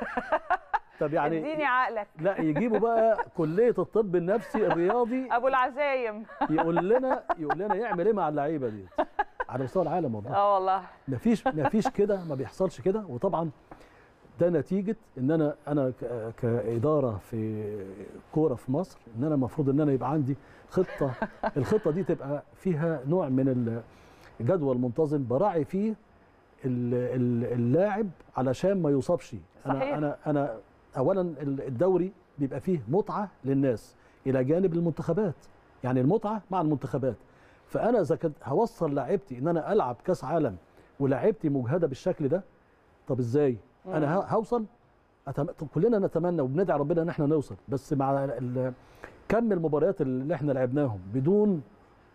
طب يعني اديني عقلك لا يجيبوا بقى كليه الطب النفسي الرياضي ابو العزايم يقول لنا يقول لنا يعمل ايه مع اللعيبه دي على مستوى العالم والله اه والله مفيش مفيش كده ما بيحصلش كده وطبعا ده نتيجه ان انا انا ك- كاداره في كوره في مصر ان انا المفروض ان انا يبقى عندي خطه الخطه دي تبقى فيها نوع من الجدول منتظم براعي فيه ال- ال- اللاعب علشان ما يصابش صحيح. انا انا انا اولا ال- الدوري بيبقى فيه متعه للناس الى جانب المنتخبات يعني المتعه مع المنتخبات فانا اذا كنت هوصل لاعيبتي ان انا العب كاس عالم ولاعيبتي مجهده بالشكل ده طب ازاي انا ه- هوصل أتم... طب كلنا نتمنى وبندعي ربنا ان احنا نوصل بس مع ال... كم المباريات اللي احنا لعبناهم بدون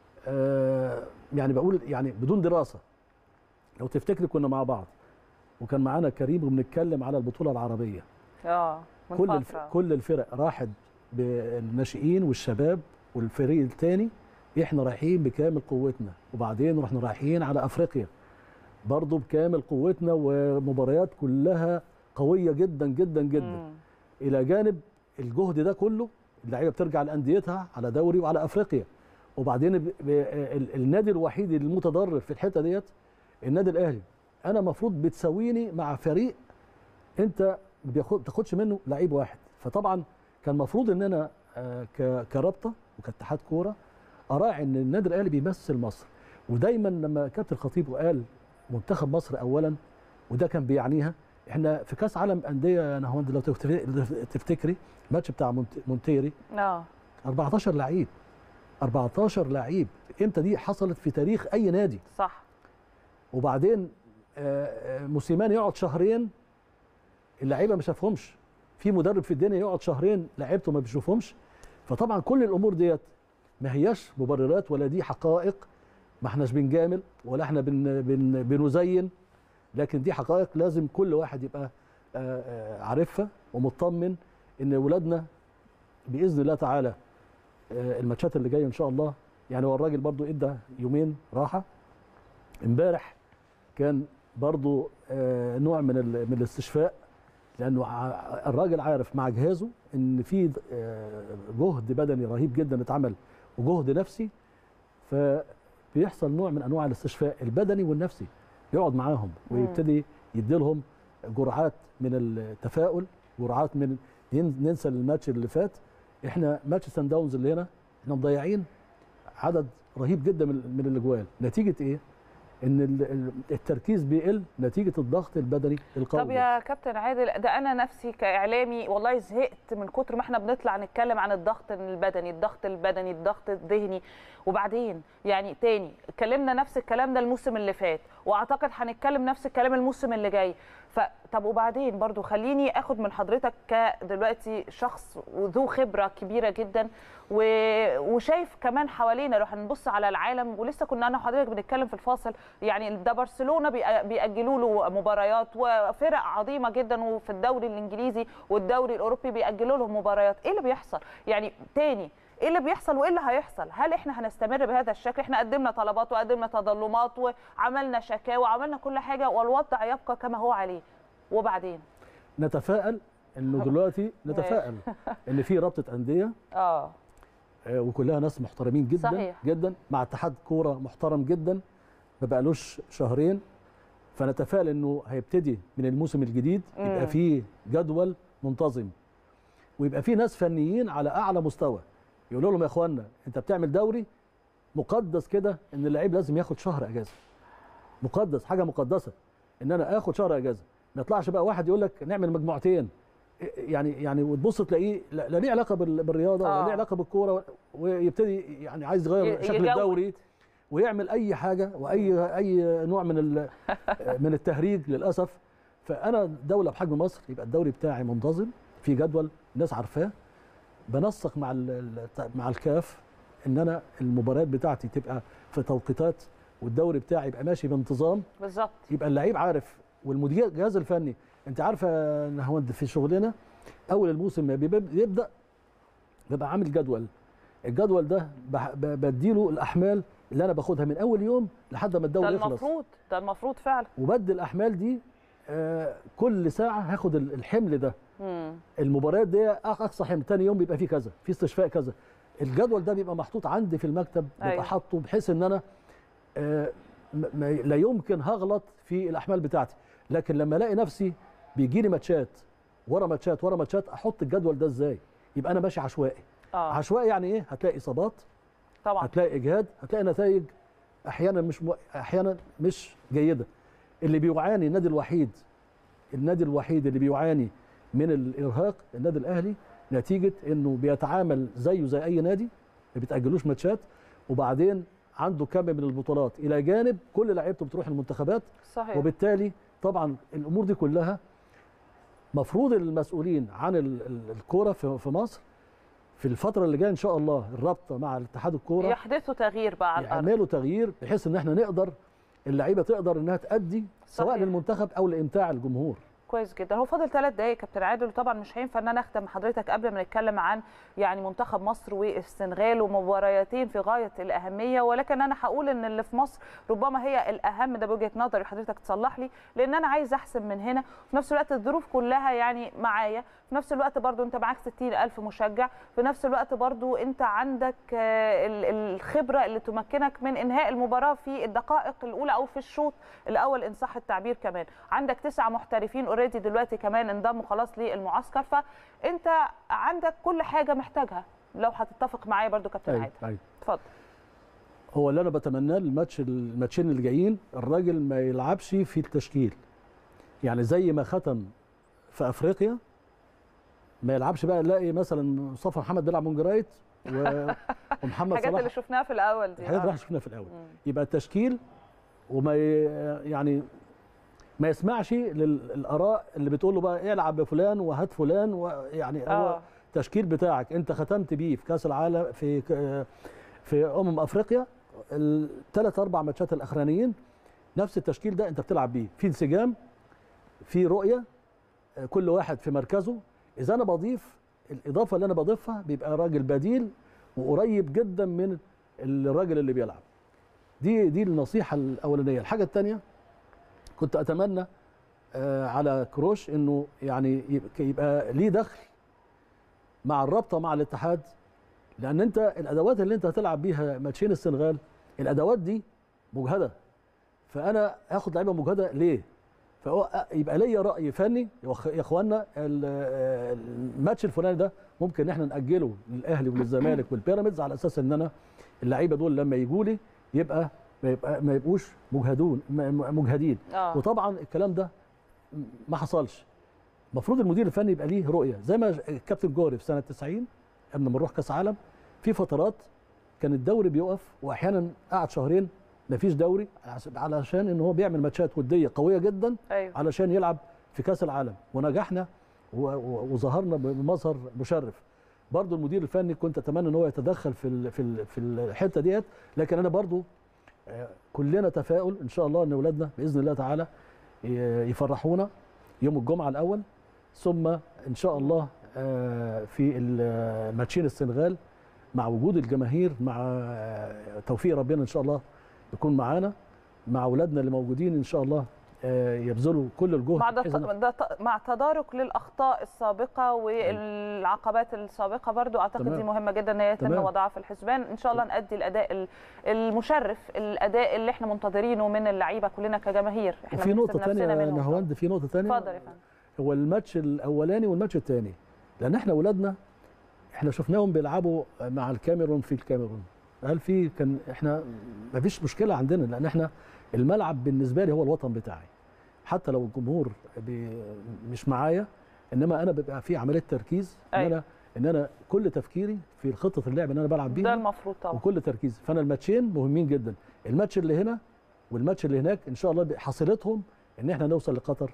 آه يعني بقول يعني بدون دراسه لو تفتكري كنا مع بعض وكان معانا كريم وبنتكلم على البطوله العربيه اه من كل الف... فترة. كل الفرق راحت بالناشئين والشباب والفريق الثاني احنا رايحين بكامل قوتنا وبعدين رحنا رايحين على افريقيا برضو بكامل قوتنا ومباريات كلها قويه جدا جدا جدا مم. الى جانب الجهد ده كله اللعيبه بترجع لانديتها على دوري وعلى افريقيا وبعدين ب... ب... ال- النادي الوحيد المتضرر في الحته ديت النادي الاهلي انا المفروض بتساويني مع فريق انت ما بياخد- تاخدش منه لعيب واحد فطبعا كان المفروض ان انا آه، ك- كرابطه وكاتحاد كوره اراعي ان النادي الاهلي بيمثل مصر ودايما لما كابتن الخطيب قال منتخب مصر اولا وده كان بيعنيها احنا في كاس عالم انديه يا نهاوند لو تفتكري- تفتكري الماتش بتاع مونت- مونتيري اه 14 لعيب 14 لعيب امتى دي حصلت في تاريخ اي نادي صح وبعدين آه، آه، موسيماني يقعد شهرين اللعيبه ما شافهمش في مدرب في الدنيا يقعد شهرين لعيبته ما بيشوفهمش فطبعا كل الامور ديت ما هياش مبررات ولا دي حقائق ما احناش بنجامل ولا احنا بن بن بنزين لكن دي حقائق لازم كل واحد يبقى آه، آه، عارفها ومطمن ان ولادنا باذن الله تعالى آه، الماتشات اللي جايه ان شاء الله يعني هو الراجل برضو ادى يومين راحه امبارح كان برضو آه، نوع من ال- من الاستشفاء لانه ع- الراجل عارف مع جهازه ان في آه، جهد بدني رهيب جدا اتعمل وجهد نفسي فبيحصل نوع من انواع الاستشفاء البدني والنفسي يقعد معاهم ويبتدي يديلهم جرعات من التفاؤل جرعات من ين- ننسى الماتش اللي فات احنا ماتش سان داونز اللي هنا احنا مضيعين عدد رهيب جدا من من الاجوال نتيجه ايه ان ال- ال- التركيز بيقل نتيجه الضغط البدني القوي طب يا كابتن عادل ده انا نفسي كاعلامي والله زهقت من كتر ما احنا بنطلع نتكلم عن الضغط البدني الضغط البدني الضغط الذهني وبعدين يعني تاني اتكلمنا نفس الكلام ده الموسم اللي فات واعتقد هنتكلم نفس الكلام الموسم اللي جاي فطب وبعدين برضو خليني اخد من حضرتك كدلوقتي شخص وذو خبره كبيره جدا و... وشايف كمان حوالينا لو هنبص على العالم ولسه كنا انا وحضرتك بنتكلم في الفاصل يعني ده برشلونه بيأ- بيأجلوا له مباريات وفرق عظيمه جدا وفي الدوري الانجليزي والدوري الاوروبي بيأجلوا لهم مباريات ايه اللي بيحصل يعني تاني ايه اللي بيحصل وايه اللي هيحصل هل احنا هنستمر بهذا الشكل احنا قدمنا طلبات وقدمنا تظلمات وعملنا شكاوى وعملنا كل حاجه والوضع يبقى كما هو عليه وبعدين نتفائل انه دلوقتي نتفائل ان في رابطه انديه اه آه، وكلها ناس محترمين جدا صحيح. جدا مع اتحاد كوره محترم جدا ما بقالوش شهرين فنتفائل انه هيبتدي من الموسم الجديد مم. يبقى فيه جدول منتظم ويبقى فيه ناس فنيين على اعلى مستوى يقولوا لهم يا اخوانا انت بتعمل دوري مقدس كده ان اللعيب لازم ياخد شهر اجازه مقدس حاجه مقدسه ان انا اخد شهر اجازه ما يطلعش بقى واحد يقول لك نعمل مجموعتين يعني يعني وتبص تلاقيه لا لا ليه علاقه بال- بالرياضه آه. ولا ليه علاقه بالكوره ويبتدي يعني عايز يغير ي- شكل يجود. الدوري ويعمل اي حاجه واي اي نوع من ال- من التهريج للاسف فانا دوله بحجم مصر يبقى الدوري بتاعي منتظم في جدول الناس عارفاه بنسق مع ال- ال- مع الكاف ان انا المباريات بتاعتي تبقى في توقيتات والدوري بتاعي يبقى ماشي بانتظام بالظبط يبقى اللعيب عارف والمدير الجهاز الفني انت عارفه يا نهاوند في شغلنا اول الموسم ما بيب- بيبدا بيبقى عامل جدول الجدول ده بح- ب- بديله الاحمال اللي انا باخدها من اول يوم لحد ما ده الدوري يخلص المفروض ده المفروض فعلا وبدي الاحمال دي آه، كل ساعه هاخد ال- الحمل ده مم. المباريات دي أق- اقصى حمل تاني يوم بيبقى فيه كذا في استشفاء كذا الجدول ده بيبقى محطوط عندي في المكتب بيبقى أيوة. حاطه بحيث ان انا آه، م- ما- لا يمكن هغلط في الاحمال بتاعتي لكن لما الاقي نفسي بيجي لي ماتشات ورا ماتشات ورا ماتشات احط الجدول ده ازاي يبقى انا ماشي عشوائي اه عشوائي يعني ايه هتلاقي اصابات طبعا هتلاقي اجهاد هتلاقي نتائج احيانا مش مو... احيانا مش جيده اللي بيعاني النادي الوحيد النادي الوحيد اللي بيعاني من الارهاق النادي الاهلي نتيجه انه بيتعامل زيه زي اي نادي ما بيتاجلوش ماتشات وبعدين عنده كم من البطولات الى جانب كل لعيبته بتروح المنتخبات صحيح وبالتالي طبعا الامور دي كلها مفروض المسؤولين عن ال- ال- الكوره في في مصر في الفتره اللي جايه ان شاء الله الرابطه مع الاتحاد الكوره يحدثوا تغيير بقى على الارض يعملوا تغيير بحيث ان احنا نقدر اللعيبه تقدر انها تأدي سواء صحيح. للمنتخب او لامتاع الجمهور كويس جدا هو فاضل ثلاث دقائق كابتن عادل وطبعا مش هينفع ان انا اختم حضرتك قبل ما نتكلم عن يعني منتخب مصر والسنغال ومباريتين في غايه الاهميه ولكن انا هقول ان اللي في مصر ربما هي الاهم ده بوجهه نظري حضرتك تصلح لي لان انا عايز احسن من هنا في نفس الوقت الظروف كلها يعني معايا في نفس الوقت برضو انت معاك 60 ألف مشجع في نفس الوقت برضو انت عندك آه، ال- الخبرة اللي تمكنك من انهاء المباراة في الدقائق الاولى او في الشوط الاول ان صح التعبير كمان عندك تسعة محترفين اوريدي دلوقتي كمان انضموا خلاص للمعسكر فانت عندك كل حاجة محتاجها لو هتتفق معايا برضو كابتن أيوة، عادل أيوة. اتفضل هو اللي انا بتمناه الماتش الماتشين اللي جايين الراجل ما يلعبش في التشكيل يعني زي ما ختم في افريقيا ما يلعبش بقى نلاقي مثلا مصطفى محمد بيلعب مونجرايت و- ومحمد الحاجات اللي صلاح شفناها في الاول دي الحاجات اللي آه. احنا شفناها في الاول مم. يبقى التشكيل وما ي- يعني ما يسمعش للاراء اللي بتقول له بقى العب بفلان وهات فلان ويعني هو اه التشكيل بتاعك انت ختمت بيه في كاس العالم في ك- في امم افريقيا الثلاث اربع ماتشات الاخرانيين نفس التشكيل ده انت بتلعب بيه في انسجام في رؤيه آه، كل واحد في مركزه اذا انا بضيف الاضافه اللي انا بضيفها بيبقى راجل بديل وقريب جدا من الراجل اللي بيلعب دي دي النصيحه الاولانيه الحاجه الثانيه كنت اتمنى آه، على كروش انه يعني يبقى- يبقى ليه دخل مع الرابطه مع الاتحاد لان انت الادوات اللي انت هتلعب بيها ماتشين السنغال الادوات دي مجهده فانا هاخد لعيبه مجهده ليه؟ فهو يبقى ليا راي فني يا أخ- يا اخوانا ال- الماتش الفلاني ده ممكن ان احنا ناجله للاهلي وللزمالك والبيراميدز على اساس ان انا اللعيبه دول لما يجوا لي يبقى ما يبقى ما يبقوش مجهدون م- م- مجهدين اه وطبعا الكلام ده ما حصلش المفروض المدير الفني يبقى ليه رؤيه زي ما الكابتن جوري في سنه 90 قبل ما نروح كاس عالم في فترات كان الدوري بيقف واحيانا قعد شهرين ما فيش دوري عش- علشان ان هو بيعمل ماتشات وديه قويه جدا ايوه علشان يلعب في كاس العالم ونجحنا و- و- وظهرنا بمظهر مشرف برضو المدير الفني كنت اتمنى ان هو يتدخل في ال- في ال- في الحته ديت لكن انا برضو آه، كلنا تفاؤل ان شاء الله ان اولادنا باذن الله تعالى ي- يفرحونا يوم الجمعه الاول ثم ان شاء الله آه، في ال- ماتشين السنغال مع وجود الجماهير مع آه، توفيق ربنا ان شاء الله يكون معانا مع اولادنا اللي موجودين ان شاء الله آه، يبذلوا كل الجهد مع بحيث إن- ده ده مع تدارك للاخطاء السابقه والعقبات السابقه برضو اعتقد تمام. دي مهمه جدا ان هي يتم تمام. وضعها في الحسبان ان شاء الله نادي الاداء ال- المشرف الاداء اللي احنا منتظرينه من اللعيبه كلنا كجماهير احنا وفي بنحسب نقطه ثانيه نفسنا يا منهم. نهواند في نقطه ثانيه اتفضل يا فندم هو الماتش الاولاني والماتش الثاني لان احنا اولادنا احنا شفناهم بيلعبوا مع الكاميرون في الكاميرون هل في كان احنا ما فيش مشكله عندنا لان احنا الملعب بالنسبه لي هو الوطن بتاعي حتى لو الجمهور بي مش معايا انما انا بيبقى في عمليه تركيز ان أيوة. انا ان انا كل تفكيري في خطه اللعب اللي انا بلعب ده بيها المفروض طبعا وكل تركيز فانا الماتشين مهمين جدا الماتش اللي هنا والماتش اللي هناك ان شاء الله حصيلتهم ان احنا نوصل لقطر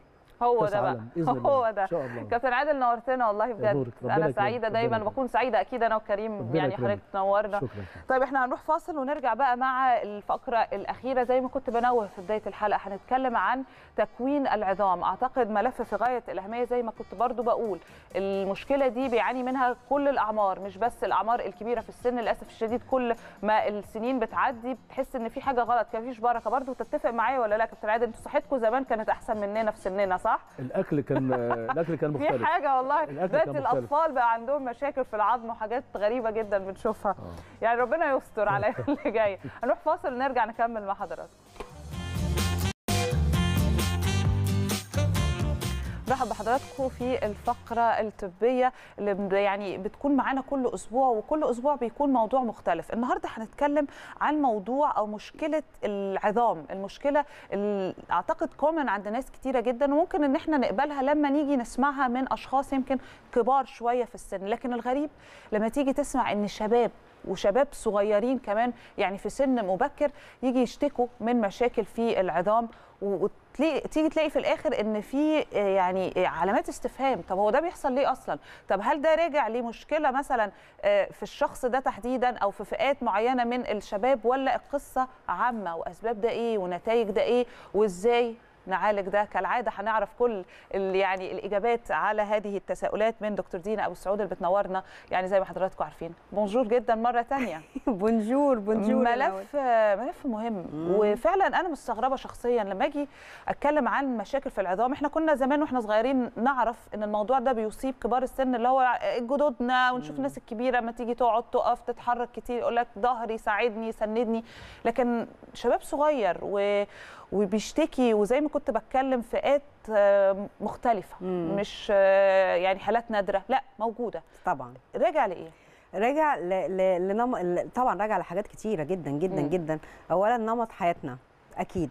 هو كأس ده بقى عالم بإذن الله. هو ده ان شاء الله كابتن عادل نورتنا والله نورك. بجد ربنا انا يكرمك. سعيده ربنا دايما يكرمك. بكون سعيده اكيد انا وكريم ربنا يعني يكرمك. حضرتك تنورنا شكرا طيب احنا هنروح فاصل ونرجع بقى مع الفقره الاخيره زي ما كنت بنوه في بدايه الحلقه هنتكلم عن تكوين العظام اعتقد ملف في غايه الاهميه زي ما كنت برضو بقول المشكله دي بيعاني منها كل الاعمار مش بس الاعمار الكبيره في السن للاسف الشديد كل ما السنين بتعدي بتحس ان في حاجه غلط كان مفيش بركه برضو تتفق معايا ولا لا كابتن عادل انتوا صحتكم زمان كانت احسن مننا في سننا صح الاكل كان الاكل كان في مختلف حاجه والله الأكل دلوقتي كان مختلف. الاطفال بقى عندهم مشاكل في العظم وحاجات غريبه جدا بنشوفها آه. يعني ربنا يستر على اللي جاي هنروح فاصل ونرجع نكمل مع حضراتكم برحب بحضراتكم في الفقرة الطبية اللي ب- يعني بتكون معانا كل أسبوع وكل أسبوع بيكون موضوع مختلف النهاردة هنتكلم عن موضوع أو مشكلة العظام المشكلة اللي أعتقد كومن عند ناس كتيرة جدا وممكن إن احنا نقبلها لما نيجي نسمعها من أشخاص يمكن كبار شوية في السن لكن الغريب لما تيجي تسمع إن شباب وشباب صغيرين كمان يعني في سن مبكر يجي يشتكوا من مشاكل في العظام وتلاقي تيجي تلاقي في الاخر ان في آه، يعني آه، علامات استفهام طب هو ده بيحصل ليه اصلا طب هل ده راجع لمشكله مثلا آه، في الشخص ده تحديدا او في فئات معينه من الشباب ولا القصه عامه واسباب ده ايه ونتائج ده ايه وازاي نعالج ده كالعاده هنعرف كل ال- يعني الاجابات على هذه التساؤلات من دكتور دينا ابو سعود اللي بتنورنا يعني زي ما حضراتكم عارفين بونجور جدا مره تانية بونجور بونجور يا نوال. ملف ملف مهم وفعلا انا مستغربه شخصيا لما اجي اتكلم عن مشاكل في العظام احنا كنا زمان واحنا صغيرين نعرف ان الموضوع ده بيصيب كبار السن اللي هو جدودنا ونشوف الناس الكبيره لما تيجي تقعد تقف تتحرك كتير يقول لك ظهري ساعدني سندني لكن شباب صغير و وبيشتكي وزي ما كنت بتكلم فئات آه، مختلفه مم. مش آه، يعني حالات نادره لا موجوده طبعا راجع لايه راجع ل... ل... لنم... ل- طبعا راجع لحاجات كتيره جدا جدا مم. جدا اولا نمط حياتنا اكيد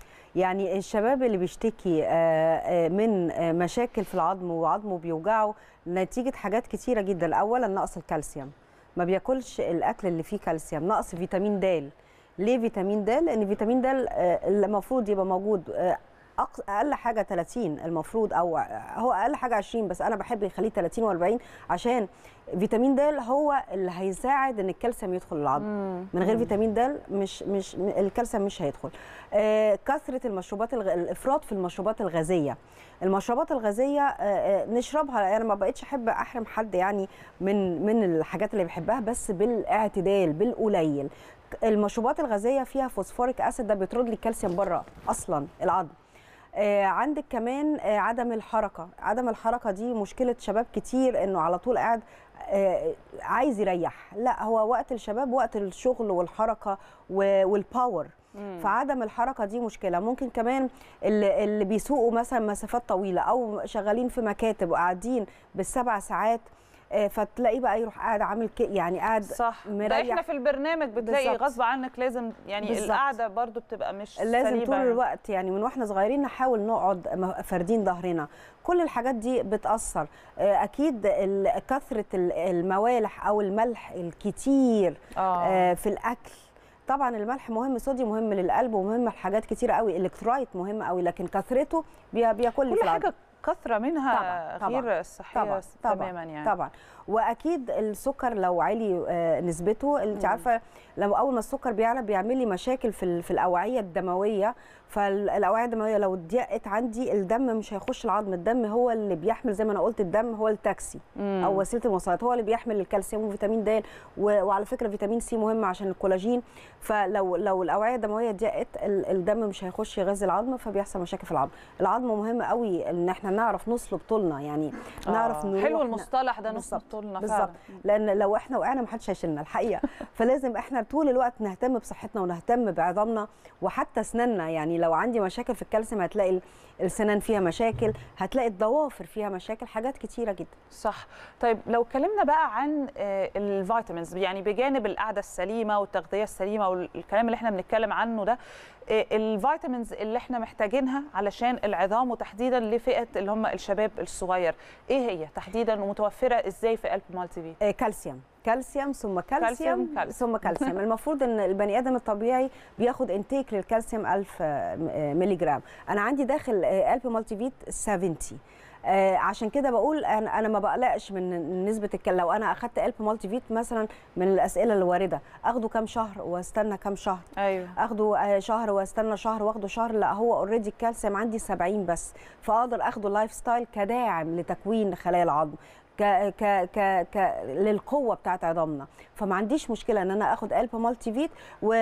يعني الشباب اللي بيشتكي آه، آه، من آه، مشاكل في العظم وعظمه بيوجعه نتيجه حاجات كتيره جدا اولا نقص الكالسيوم ما بياكلش الاكل اللي فيه كالسيوم نقص فيتامين د ليه فيتامين د لان فيتامين د المفروض يبقى موجود آه، أقص- اقل حاجه 30 المفروض او هو اقل حاجه 20 بس انا بحب يخليه 30 و40 عشان فيتامين د هو اللي هيساعد ان الكالسيوم يدخل العظم من غير فيتامين د مش مش م- الكالسيوم مش هيدخل آه كثره المشروبات الغ... الافراط في المشروبات الغازيه المشروبات الغازيه آه آه نشربها انا ما بقتش احب احرم حد يعني من من الحاجات اللي بيحبها بس بالاعتدال بالقليل المشروبات الغازيه فيها فوسفوريك اسيد ده بيطرد لي الكالسيوم بره اصلا العظم آه، عندك كمان آه، عدم الحركه عدم الحركه دي مشكله شباب كتير انه على طول قاعد آه، عايز يريح لا هو وقت الشباب وقت الشغل والحركه و- والباور فعدم الحركه دي مشكله ممكن كمان اللي, اللي بيسوقوا مثلا مسافات طويله او شغالين في مكاتب وقاعدين بالسبع ساعات آه، فتلاقيه بقى يروح قاعد عامل كده يعني قاعد صح ده مريح. احنا في البرنامج بتلاقي بالظبط. غصب عنك لازم يعني بالظبط. القعده برضو بتبقى مش لازم سليمة طول يعني. الوقت يعني من واحنا صغيرين نحاول نقعد م- فاردين ظهرنا كل الحاجات دي بتاثر آه، اكيد ال- كثره ال- الموالح او الملح الكتير اه آه، في الاكل طبعا الملح مهم صوديوم مهم للقلب ومهم لحاجات كتيره قوي الكترايت مهم قوي لكن كثرته بي- بياكل لي كل في العظم حاجه كثره منها طبعاً، طبعاً، غير الصحيه طبعا طبعا تماما يعني طبعا واكيد السكر لو عالي آه، نسبته انت عارفه لو اول ما السكر بيعلى بيعمل لي مشاكل في ال- في الاوعيه الدمويه فالاوعيه الدمويه لو اتضيقت عندي الدم مش هيخش العظم الدم هو اللي بيحمل زي ما انا قلت الدم هو التاكسي مم. او وسيله المواصلات هو اللي بيحمل الكالسيوم وفيتامين د و- وعلى فكره فيتامين سي مهم عشان الكولاجين فلو لو الاوعيه الدمويه ضيقت ال- الدم مش هيخش يغذي العظم فبيحصل مشاكل في العظم العظم مهم قوي ان احنا نعرف نصلب طولنا يعني نعرف آه. نروح حلو ن- المصطلح ده نص بالظبط، طولنا بالظبط فعلا لان لو احنا وقعنا محدش هيشيلنا الحقيقه فلازم احنا طول الوقت نهتم بصحتنا ونهتم بعظامنا وحتى اسناننا يعني لو عندي مشاكل في الكالسيوم هتلاقي ال- السنان فيها مشاكل هتلاقي الضوافر فيها مشاكل حاجات كتيره جدا صح طيب لو اتكلمنا بقى عن آه، الفيتامينز يعني بجانب القعده السليمه والتغذيه السليمه والكلام اللي احنا بنتكلم عنه ده آه، الفيتامينز اللي احنا محتاجينها علشان العظام وتحديدا لفئه اللي هم الشباب الصغير ايه هي تحديدا ومتوفره ازاي في قلب مالتي فيت آه، كالسيوم كالسيوم ثم كالسيوم, كالسيوم، كالسيوم. ثم كالسيوم المفروض ان البني ادم الطبيعي بياخد انتيك للكالسيوم 1000 آه، م- آه، مللي جرام انا عندي داخل آه، قلب مالتي فيت 70 آه عشان كده بقول انا انا ما بقلقش من نسبه الكل لو انا اخدت قلب مالتي فيت مثلا من الاسئله اللي وارده اخده كام شهر واستنى كام شهر ايوه اخده آه، شهر واستنى شهر واخده شهر لا هو اوريدي الكالسيوم عندي 70 بس فاقدر اخده لايف ستايل كداعم لتكوين خلايا العظم ك ك ك ك للقوه بتاعت عظامنا فما عنديش مشكله ان انا اخد قلب مالتي فيت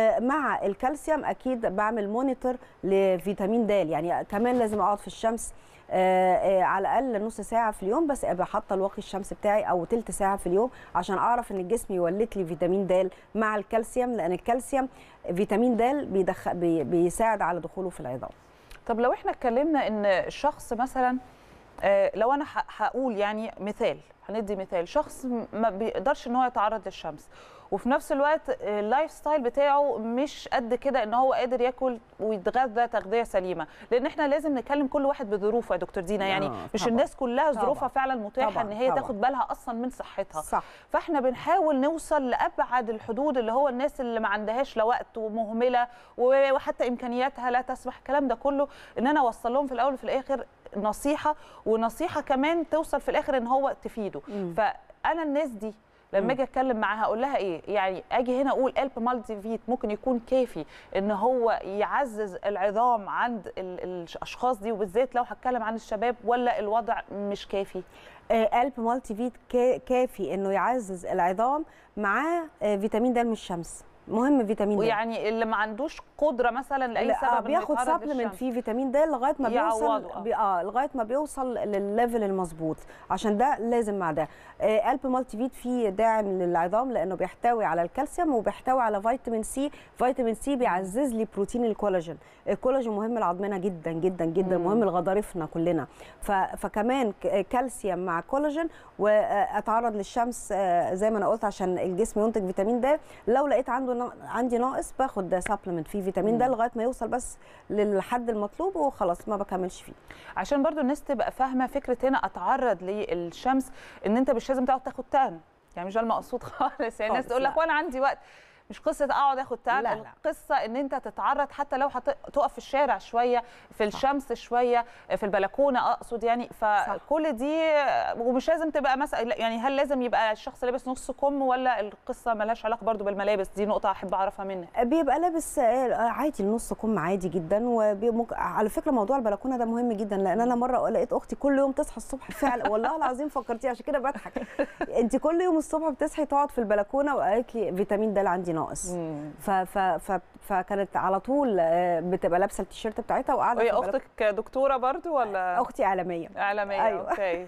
ومع الكالسيوم اكيد بعمل مونيتور لفيتامين د يعني كمان لازم اقعد في الشمس آه، آه، على الاقل نص ساعه في اليوم بس ابقى حاطه الواقي الشمس بتاعي او تلت ساعه في اليوم عشان اعرف ان الجسم يولد لي فيتامين د مع الكالسيوم لان الكالسيوم فيتامين د بيدخ... بي... بيساعد على دخوله في العظام طب لو احنا اتكلمنا ان شخص مثلا آه، لو انا ه- هقول يعني مثال هندي مثال شخص م- ما بيقدرش ان هو يتعرض للشمس وفي نفس الوقت آه، اللايف ستايل بتاعه مش قد كده ان هو قادر ياكل ويتغذى تغذيه سليمه لان احنا لازم نكلم كل واحد بظروفه يا دكتور دينا يعني آه، مش طبعاً. الناس كلها طبعاً. ظروفها فعلا متاحه طبعاً، ان هي طبعاً. تاخد بالها اصلا من صحتها صح فاحنا بنحاول نوصل لابعد الحدود اللي هو الناس اللي ما عندهاش لا وقت ومهمله و- وحتى امكانياتها لا تسمح الكلام ده كله ان انا اوصل لهم في الاول وفي الاخر نصيحه ونصيحه كمان توصل في الاخر ان هو تفيده مم. فانا الناس دي لما مم. اجي اتكلم معاها اقول لها ايه يعني اجي هنا اقول قلب مالتي فيت ممكن يكون كافي ان هو يعزز العظام عند ال- الاشخاص دي وبالذات لو هتكلم عن الشباب ولا الوضع مش كافي آه، قلب مالتي فيت كا- كافي انه يعزز العظام معاه آه، فيتامين د من الشمس مهم فيتامين د ويعني اللي ما عندوش قدره مثلا لاي لا، سبب آه، إنه بياخد يتعرض سبلمنت للشمس. فيه فيتامين د لغايه ما بيوصل يعوضه، آه. بي- اه لغايه ما بيوصل للليفل المظبوط عشان ده لازم مع ده آه قلب مالتي فيت فيه داعم للعظام لانه بيحتوي على الكالسيوم وبيحتوي على فيتامين سي فيتامين سي بيعزز لي بروتين الكولاجين الكولاجين مهم لعظمنا جدا جدا جدا مم. مهم لغضاريفنا كلنا ف... فكمان ك- كالسيوم مع كولاجين واتعرض للشمس آه، زي ما انا قلت عشان الجسم ينتج فيتامين د لو لقيت عنده نا- عندي ناقص باخد سبلمنت فيه فيتامين د مم. لغايه ما يوصل بس للحد المطلوب وخلاص ما بكملش فيه عشان برضو الناس تبقى فاهمه فكره هنا اتعرض للشمس ان انت مش لازم تقعد تاخد تان يعني مش ده المقصود خالص يعني الناس خالص، تقول لك لا. وانا عندي وقت مش قصه اقعد اخد تان لا، لا. القصه ان انت تتعرض حتى لو هتقف في الشارع شويه في الشمس شويه في البلكونه اقصد يعني فكل دي ومش لازم تبقى مثلا يعني هل لازم يبقى الشخص لابس نص كم ولا القصه ملهاش علاقه برضو بالملابس دي نقطه احب اعرفها منك بيبقى لابس آه، عادي النص كم عادي جدا وممكن على فكره موضوع البلكونه ده مهم جدا لان انا مره لقيت اختي كل يوم تصحى الصبح فعلا والله العظيم فكرتي عشان كده بضحك انت كل يوم الصبح بتصحي تقعد في البلكونه وقالت لي فيتامين د عندي ناقص ف ف ف فكانت على طول آه، بتبقى لابسه التيشيرت بتاعتها وقاعده وهي في البلكونة. اختك دكتوره برضو ولا اختي اعلاميه اعلاميه أيوة. اوكي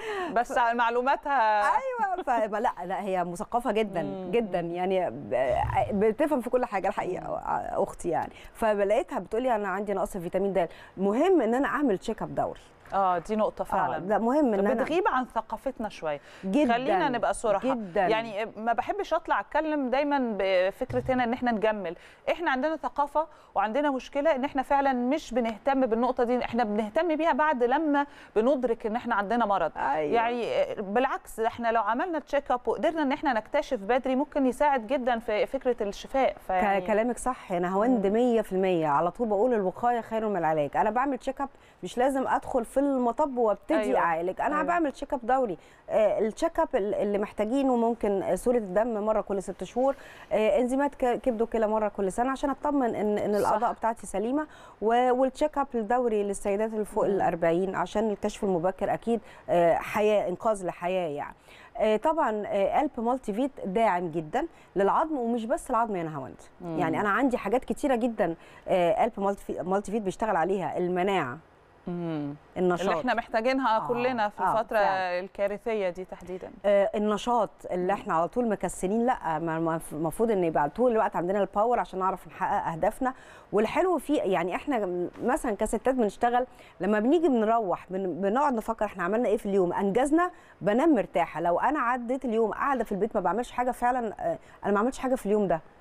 بس على معلوماتها ايوه فلا لا هي مثقفه جدا مم. جدا يعني ب- بتفهم في كل حاجه الحقيقه اختي يعني فلقيتها بتقول لي انا عندي نقص فيتامين د مهم ان انا اعمل تشيك اب دوري اه دي نقطه آه، فعلا لا مهم ان انا بتغيب عن ثقافتنا شويه جدا خلينا نبقى صراحه جدا يعني ما بحبش اطلع اتكلم دايما بفكره هنا ان احنا نجمل احنا عندنا ثقافه وعندنا مشكله ان احنا فعلا مش بنهتم بالنقطه دي احنا بنهتم بيها بعد لما بندرك ان احنا عندنا مرض أيوة. يعني بالعكس احنا لو عملنا تشيك اب وقدرنا ان احنا نكتشف بدري ممكن يساعد جدا في فكره الشفاء ك- كلامك صح انا هوند 100% على طول بقول الوقايه خير من العلاج انا بعمل تشيك اب مش لازم ادخل في المطب وابتدي أيوة. أيوة. اعالج انا أيوة. أيوة. بعمل تشيك اب دوري آه التشيك اب ال- اللي محتاجينه ممكن آه، صوره الدم مره كل ست شهور آه انزيمات ك- كبد وكلى مره كل سنه عشان اطمن ان ان صح. الاعضاء بتاعتي سليمه و- والتشيك اب الدوري للسيدات اللي فوق ال 40 عشان الكشف المبكر اكيد آه، حياه انقاذ لحياه يعني آه، طبعا آه، قلب مالتي فيت داعم جدا للعظم ومش بس العظم يا نهاوند مم. يعني انا عندي حاجات كتيره جدا آه، قلب مالتي في- مالتي فيت بيشتغل عليها المناعه مم. النشاط اللي احنا محتاجينها آه، كلنا في آه، الفتره فعلا. الكارثيه دي تحديدا آه، النشاط اللي احنا على طول مكسلين لا ما- ما- المفروض ان يبقى طول الوقت عندنا الباور عشان نعرف نحقق اهدافنا والحلو فيه يعني احنا مثلا كستات بنشتغل لما بنيجي بنروح بن- بنقعد نفكر احنا عملنا ايه في اليوم انجزنا بنام مرتاحه لو انا عديت اليوم قاعده في البيت ما بعملش حاجه فعلا آه، انا ما عملتش حاجه في اليوم ده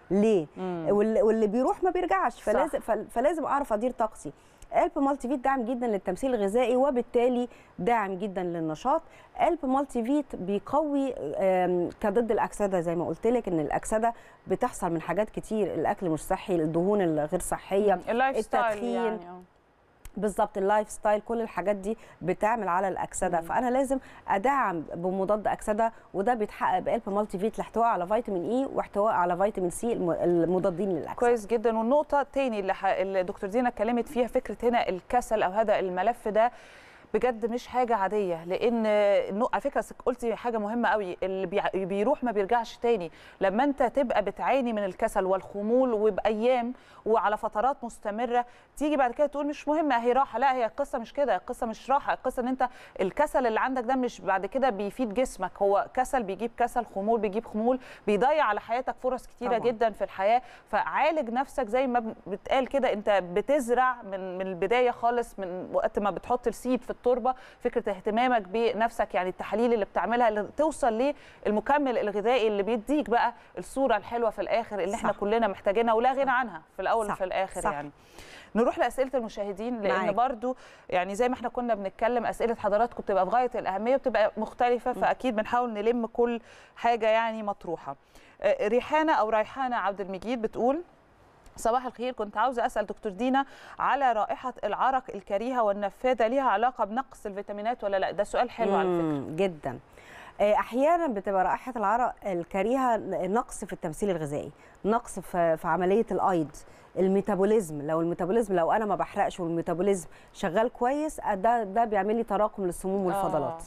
ليه مم. واللي, واللي بيروح ما بيرجعش صح. فلازم فل- فلازم اعرف ادير طاقتي قلب مالتي فيت داعم جدا للتمثيل الغذائي وبالتالي داعم جدا للنشاط قلب مالتي فيت بيقوي آم، كضد الاكسده زي ما قلت لك ان الاكسده بتحصل من حاجات كتير الاكل مش صحي الدهون الغير صحيه اللايف ستايل التدخين. يعني آه. بالظبط اللايف ستايل كل الحاجات دي بتعمل على الاكسده فانا لازم ادعم بمضاد اكسده وده بيتحقق بقلب مالتي فيت الاحتواء على فيتامين اي واحتواء على فيتامين سي الم- المضادين للاكسده كويس جدا والنقطة التاني اللي, ح... اللي دكتور دينا اتكلمت فيها فكرة هنا الكسل أو هذا الملف ده بجد مش حاجة عادية لأن النق- على فكرة قلتي حاجة مهمة قوي اللي بيع- بيروح ما بيرجعش تاني لما أنت تبقى بتعاني من الكسل والخمول وبأيام وعلى فترات مستمرة تيجي بعد كده تقول مش مهم هي راحة لا هي القصة مش كده القصة مش راحة القصة إن أنت الكسل اللي عندك ده مش بعد كده بيفيد جسمك هو كسل بيجيب كسل خمول بيجيب خمول بيضيع على حياتك فرص كتيرة طبعاً. جدا جدا في الحياه فعالج نفسك زي ما بن- بتقال كده انت بتزرع من من البدايه خالص من وقت ما بتحط السيد في التربه فكره اهتمامك بنفسك يعني التحاليل اللي بتعملها اللي توصل للمكمل الغذائي اللي بيديك بقى الصوره الحلوه في الاخر اللي احنا صح. كلنا محتاجينها ولا غنى عنها في الاول صح. وفي الاخر صح. يعني نروح لاسئله المشاهدين لان معاك. برضو يعني زي ما احنا كنا بنتكلم اسئله حضراتكم بتبقى في غايه الاهميه وبتبقى مختلفه فاكيد بنحاول نلم كل حاجه يعني مطروحه آه، ريحانه او ريحانه عبد المجيد بتقول صباح الخير كنت عاوزه اسال دكتور دينا على رائحه العرق الكريهه والنفاذه ليها علاقه بنقص الفيتامينات ولا لا ده سؤال حلو على فكره مم، جدا آه، احيانا بتبقى رائحه العرق الكريهه نقص في التمثيل الغذائي نقص في في عمليه الايض الميتابوليزم لو الميتابوليزم لو انا ما بحرقش والميتابوليزم شغال كويس آه، ده ده بيعمل لي تراكم للسموم والفضلات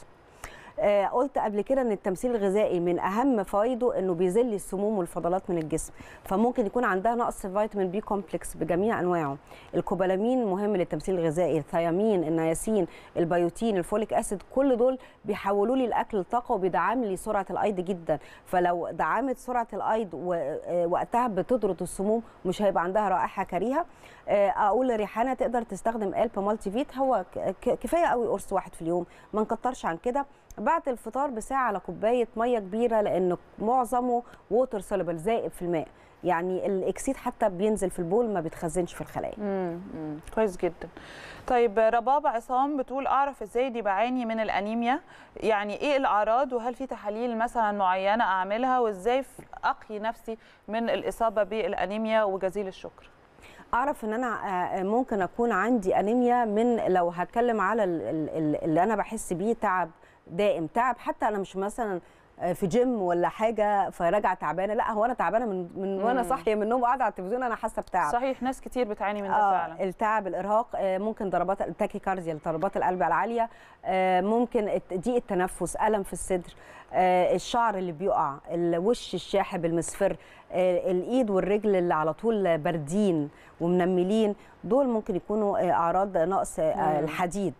آه قلت قبل كده ان التمثيل الغذائي من اهم فوائده انه بيذل السموم والفضلات من الجسم فممكن يكون عندها نقص في فيتامين بي كومبلكس بجميع انواعه الكوبالامين مهم للتمثيل الغذائي الثيامين النياسين البيوتين الفوليك اسيد كل دول بيحولوا لي الاكل لطاقه وبيدعم لي سرعه الايض جدا فلو دعمت سرعه الايض ووقتها بتطرد السموم مش هيبقى عندها رائحه كريهه آه، اقول لريحانه تقدر تستخدم الب مالتي فيت هو ك- ك- كفايه قوي قرص واحد في اليوم ما نكترش عن كده بعد الفطار بساعه على كوبايه ميه كبيره لان معظمه ووتر سوليبل زائب في الماء يعني الاكسيد حتى بينزل في البول ما بيتخزنش في الخلايا امم أمم، كويس جدا طيب رباب عصام بتقول اعرف ازاي اني بعاني من الانيميا يعني ايه الاعراض وهل في تحاليل مثلا معينه اعملها وازاي ف- اقي نفسي من الاصابه بالانيميا وجزيل الشكر اعرف ان انا آه، ممكن اكون عندي انيميا من لو هتكلم على ال- ال- ال- اللي انا بحس بيه تعب دائم تعب حتى انا مش مثلا آه، في جيم ولا حاجه فراجعه تعبانه لا هو انا تعبانه من من وانا مم. صاحيه من النوم قاعده على التلفزيون انا حاسه بتعب صحيح ناس كتير بتعاني من ده آه فعلا التعب الارهاق آه، ممكن ضربات التاكيكارديا ضربات القلب العاليه آه، ممكن الت- ضيق التنفس الم في الصدر آه، الشعر اللي بيقع الوش الشاحب المصفر آه، الايد والرجل اللي على طول باردين ومنملين دول ممكن يكونوا آه، اعراض نقص آه، مم. الحديد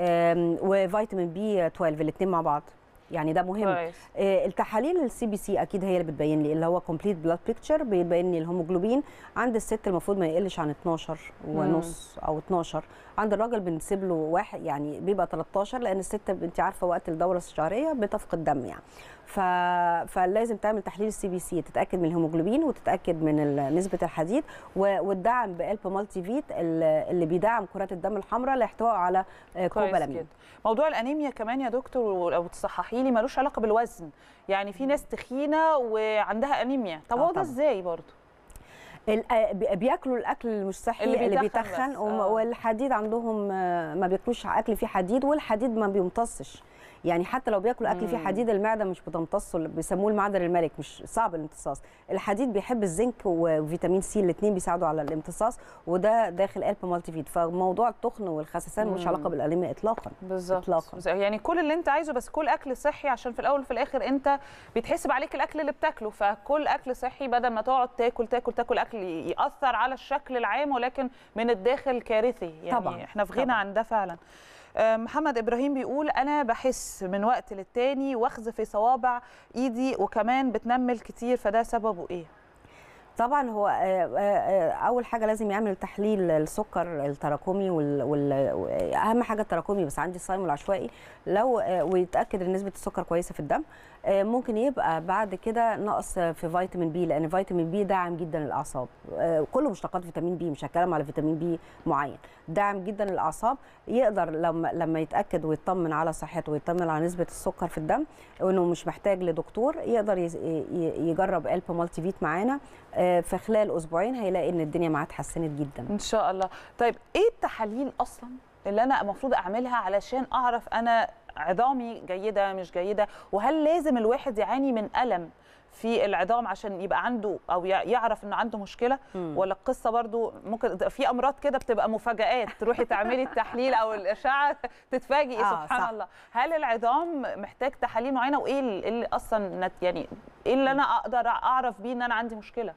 آم، وفيتامين بي 12 الاثنين مع بعض يعني ده مهم كويس آه، التحاليل السي بي سي اكيد هي اللي بتبين لي اللي هو كومبليت بلاد بيكتشر بيبين لي الهيموجلوبين عند الست المفروض ما يقلش عن 12 ونص او 12 عند الراجل بنسيب له واحد يعني بيبقى 13 لان الست انت عارفه وقت الدوره الشهريه بتفقد دم يعني ف... فلازم تعمل تحليل السي بي سي تتاكد من الهيموجلوبين وتتاكد من ال- نسبه الحديد و... وتدعم بقلب مالتي فيت ال- اللي بيدعم كرات الدم الحمراء لاحتواء على آه، كويس كوبالامين جدا موضوع الانيميا كمان يا دكتور ولو تصححي لي ملوش علاقه بالوزن يعني في ناس تخينه وعندها انيميا طب آه هو ده طبعاً. ازاي برضه ال- آه، بي- بياكلوا الاكل المش صحي اللي اللي, بيتخن بيتخن بس، وم- آه. والحديد عندهم آه، ما بياكلوش اكل فيه حديد والحديد ما بيمتصش يعني حتى لو بياكلوا اكل فيه مم. حديد المعده مش بتمتصه اللي بيسموه المعدن الملك مش صعب الامتصاص الحديد بيحب الزنك وفيتامين سي الاثنين بيساعدوا على الامتصاص وده داخل قلب مالتي فيت فموضوع التخن والخسسان ملوش مم. علاقه بالانيميا اطلاقا بالظبط إطلاقاً. بز- يعني كل اللي انت عايزه بس كل اكل صحي عشان في الاول وفي الاخر انت بيتحسب عليك الاكل اللي بتاكله فكل اكل صحي بدل ما تقعد تاكل تاكل تاكل اكل ي- ياثر على الشكل العام ولكن من الداخل كارثي يعني طبعاً، احنا في غنى طبعاً. عن ده فعلا آه، محمد ابراهيم بيقول انا بحس من وقت للتاني وخز في صوابع ايدي وكمان بتنمل كتير فده سببه ايه طبعا هو آه، آه، آه، اول حاجه لازم يعمل تحليل السكر التراكمي وال- وال- اهم حاجه التراكمي بس عندي الصايم العشوائي لو آه، ويتاكد ان نسبه السكر كويسه في الدم آه، ممكن يبقى بعد كده نقص في فيتامين بي لان فيتامين بي داعم جدا للاعصاب آه، كل مشتقات فيتامين بي مش هتكلم على فيتامين بي معين داعم جدا للاعصاب يقدر لما لما يتاكد ويطمن على صحته ويطمن على نسبه السكر في الدم وانه مش محتاج لدكتور يقدر يز- ي- يجرب الب مالتي فيت معانا آه، في خلال اسبوعين هيلاقي ان الدنيا معاه اتحسنت جدا ان شاء الله طيب ايه التحاليل اصلا اللي انا المفروض اعملها علشان اعرف انا عظامي جيده مش جيده وهل لازم الواحد يعاني من الم في العظام عشان يبقى عنده او ي- يعرف انه عنده مشكله مم. ولا القصه برضو ممكن في امراض كده بتبقى مفاجآت تروحي تعملي التحليل او الاشعه تتفاجئي آه، سبحان صح. الله هل العظام محتاج تحاليل معينه وايه ال- إيه اللي اصلا نت- يعني ايه اللي انا اقدر اعرف بيه ان انا عندي مشكله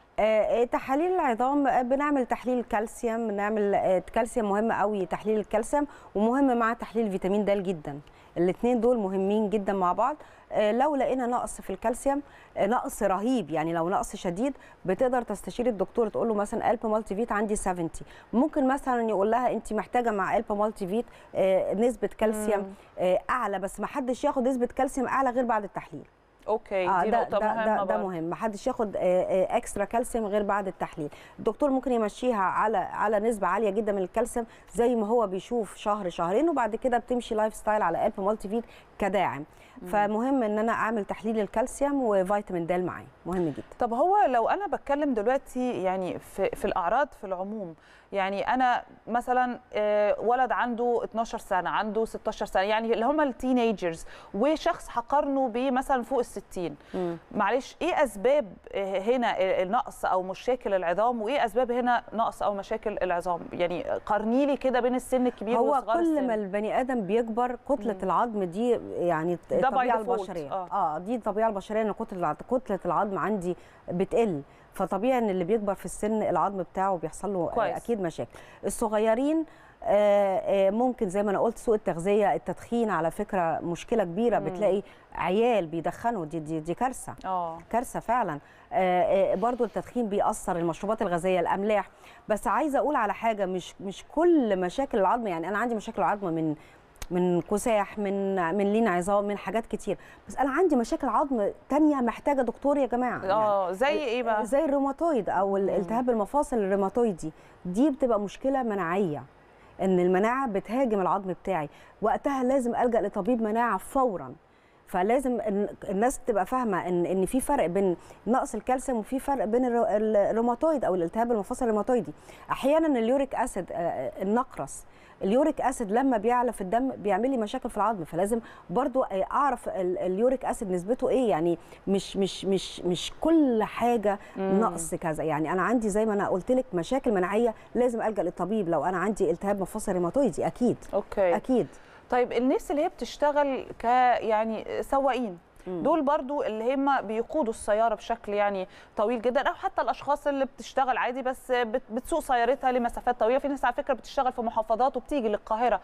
آه، تحاليل العظام آه، بنعمل تحليل كالسيوم بنعمل آه، كالسيوم مهم قوي تحليل الكالسيوم ومهم مع تحليل فيتامين د جدا الاثنين دول مهمين جدا مع بعض آه، لو لقينا نقص في الكالسيوم آه، نقص رهيب يعني لو نقص شديد بتقدر تستشير الدكتور تقول له مثلا الب مالتي فيت عندي 70 ممكن مثلا يقول لها انت محتاجه مع الب مالتي فيت آه، نسبه كالسيوم آه، اعلى بس ما حدش ياخد نسبه كالسيوم اعلى غير بعد التحليل اوكي اه دي ده نقطه ده مهمه ده, ده برضو. مهم محدش ياخد آه، آه، اكسترا كالسيوم غير بعد التحليل الدكتور ممكن يمشيها على على نسبه عاليه جدا من الكالسيوم زي ما هو بيشوف شهر شهرين وبعد كده بتمشي لايف ستايل على الب مالتي فيت كداعم فمهم ان انا اعمل تحليل الكالسيوم وفيتامين د معاه مهم جدا طب هو لو انا بتكلم دلوقتي يعني في, في الاعراض في العموم يعني انا مثلا آه، ولد عنده 12 سنه عنده 16 سنه يعني اللي هم التينيجرز وشخص هقارنه بمثلا فوق ال 60 مم. معلش ايه اسباب آه، هنا النقص او مشاكل العظام وايه اسباب هنا نقص او مشاكل العظام يعني قارني لي كده بين السن الكبير هو وصغار كل السن ما البني ادم بيكبر كتله مم. العظم دي يعني by الطبيعه default، البشريه آه. اه دي الطبيعه البشريه ان كتله الع- كتله العظم عندي بتقل فطبيعي ان اللي بيكبر في السن العظم بتاعه بيحصل له كويس. آه، اكيد مشاكل الصغيرين آه، آه، ممكن زي ما انا قلت سوء التغذيه التدخين على فكره مشكله كبيره مم. بتلاقي عيال بيدخنوا دي دي, دي كارثه اه كارثه فعلا آه، آه، برضو التدخين بيأثر المشروبات الغازيه الاملاح بس عايزه اقول على حاجه مش مش كل مشاكل العظم يعني انا عندي مشاكل عظم من من كساح من من لين عظام من حاجات كتير بس انا عندي مشاكل عظم تانية محتاجه دكتور يا جماعه اه زي ايه بقى زي الروماتويد او مم. الالتهاب المفاصل الروماتويدي دي بتبقى مشكله مناعيه ان المناعه بتهاجم العظم بتاعي وقتها لازم الجا لطبيب مناعه فورا فلازم إن- الناس تبقى فاهمه ان ان في فرق بين نقص الكالسيوم وفي فرق بين الرو- الروماتويد او الالتهاب المفاصل الروماتويدي احيانا اليوريك اسيد آه، النقرس اليوريك اسيد لما بيعلى في الدم بيعمل لي مشاكل في العظم فلازم برضو آه، اعرف ال- اليوريك اسيد نسبته ايه يعني مش مش مش مش كل حاجه مم. نقص كذا يعني انا عندي زي ما انا قلت لك مشاكل مناعيه لازم الجا للطبيب لو انا عندي التهاب مفاصل روماتويدي اكيد اوكي اكيد طيب الناس اللي هي بتشتغل ك يعني سواقين مم. دول برضو اللي هم بيقودوا السياره بشكل يعني طويل جدا او حتى الاشخاص اللي بتشتغل عادي بس بت- بتسوق سيارتها لمسافات طويله في ناس على فكره بتشتغل في محافظات وبتيجي للقاهره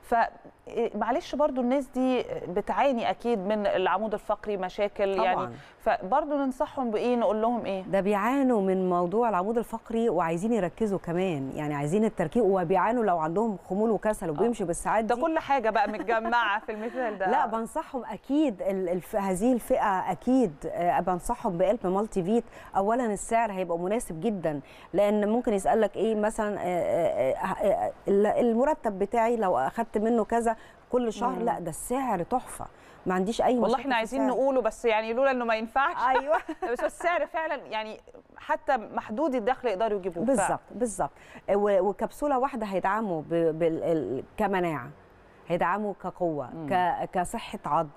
فمعلش برضو الناس دي بتعاني اكيد من العمود الفقري مشاكل طبعاً. يعني فبرضو ننصحهم بايه نقول لهم ايه ده بيعانوا من موضوع العمود الفقري وعايزين يركزوا كمان يعني عايزين التركيز وبيعانوا لو عندهم خمول وكسل وبيمشوا بالساعات ده دي كل حاجه بقى متجمعه في المثال ده لا بنصحهم اكيد ال- الف... هذه الفئه اكيد آه، بنصحهم بقلب مالتي فيت اولا السعر هيبقى مناسب جدا لان ممكن يسالك ايه مثلا آه، آه، آه، آه، ال- المرتب بتاعي لو اخدت منه كذا كل شهر مم. لا ده السعر تحفه ما عنديش اي والله مشاكل احنا في عايزين السعر. نقوله بس يعني لولا انه ما ينفعش ايوه بس السعر فعلا يعني حتى محدود الدخل يقدروا يجيبوه فعلا. بالظبط بالظبط و- وكبسوله واحده هيدعموا ب- بال- ال- كمناعه هيدعموا كقوه مم. ك- كصحه عظم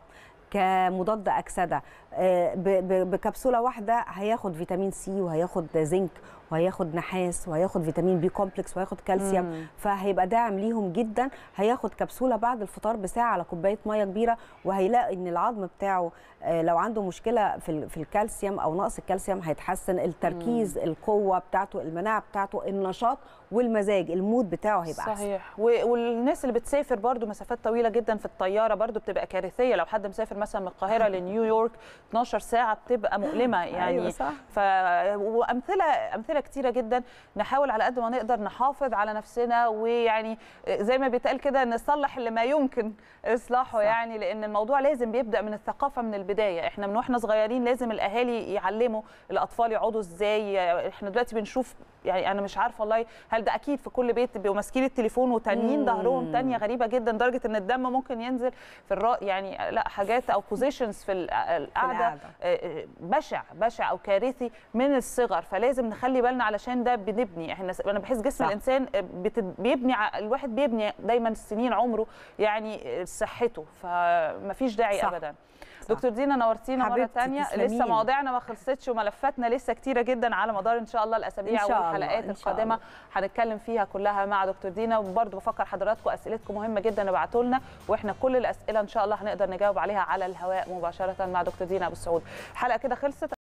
كمضاد اكسده آه، ب- ب- بكبسوله واحده هياخد فيتامين سي وهياخد زنك وهياخد نحاس وهياخد فيتامين بي كومبلكس وهياخد كالسيوم مم. فهيبقى داعم ليهم جدا هياخد كبسوله بعد الفطار بساعه على كوبايه ميه كبيره وهيلاقي ان العظم بتاعه آه، لو عنده مشكله في ال- في الكالسيوم او نقص الكالسيوم هيتحسن التركيز القوه بتاعته المناعه بتاعته النشاط والمزاج المود بتاعه هيبقى احسن صحيح و- والناس اللي بتسافر برضو مسافات طويله جدا في الطياره برضو بتبقى كارثيه لو حد مسافر مثلا من القاهره لنيويورك 12 ساعه بتبقى مؤلمه يعني أيوة صح. ف وامثله امثله كتيره جدا نحاول على قد ما نقدر نحافظ على نفسنا ويعني زي ما بيتقال كده نصلح اللي ما يمكن اصلاحه صح. يعني لان الموضوع لازم بيبدا من الثقافه من البدايه احنا من واحنا صغيرين لازم الاهالي يعلموا الاطفال يقعدوا ازاي احنا دلوقتي بنشوف يعني انا مش عارفه والله هل ده اكيد في كل بيت بيبقوا ماسكين التليفون وتانيين مم. ظهرهم تانية غريبه جدا لدرجه ان الدم ممكن ينزل في الرا يعني لا حاجات او بوزيشنز في القعده القعدة. آه، بشع بشع او كارثي من الصغر فلازم نخلي بالنا علشان ده بنبني احنا انا بحس جسم صح. الانسان بت- بيبني ع- الواحد بيبني دايما سنين عمره يعني صحته فمفيش داعي صح. ثابتا دكتور دينا نورتينا مره حبيبتي، تانية تسلمي لسه لي. مواضيعنا ما خلصتش وملفاتنا لسه كتيره جدا على مدار ان شاء الله الاسابيع إن شاء الله، والحلقات إن شاء القادمه الله. هنتكلم فيها كلها مع دكتور دينا وبرضه بفكر حضراتكم اسئلتكم مهمه جدا ابعتوا لنا واحنا كل الاسئله ان شاء الله هنقدر نجاوب عليها على الهواء مباشره مع دكتور دينا ابو السعود الحلقه كده خلصت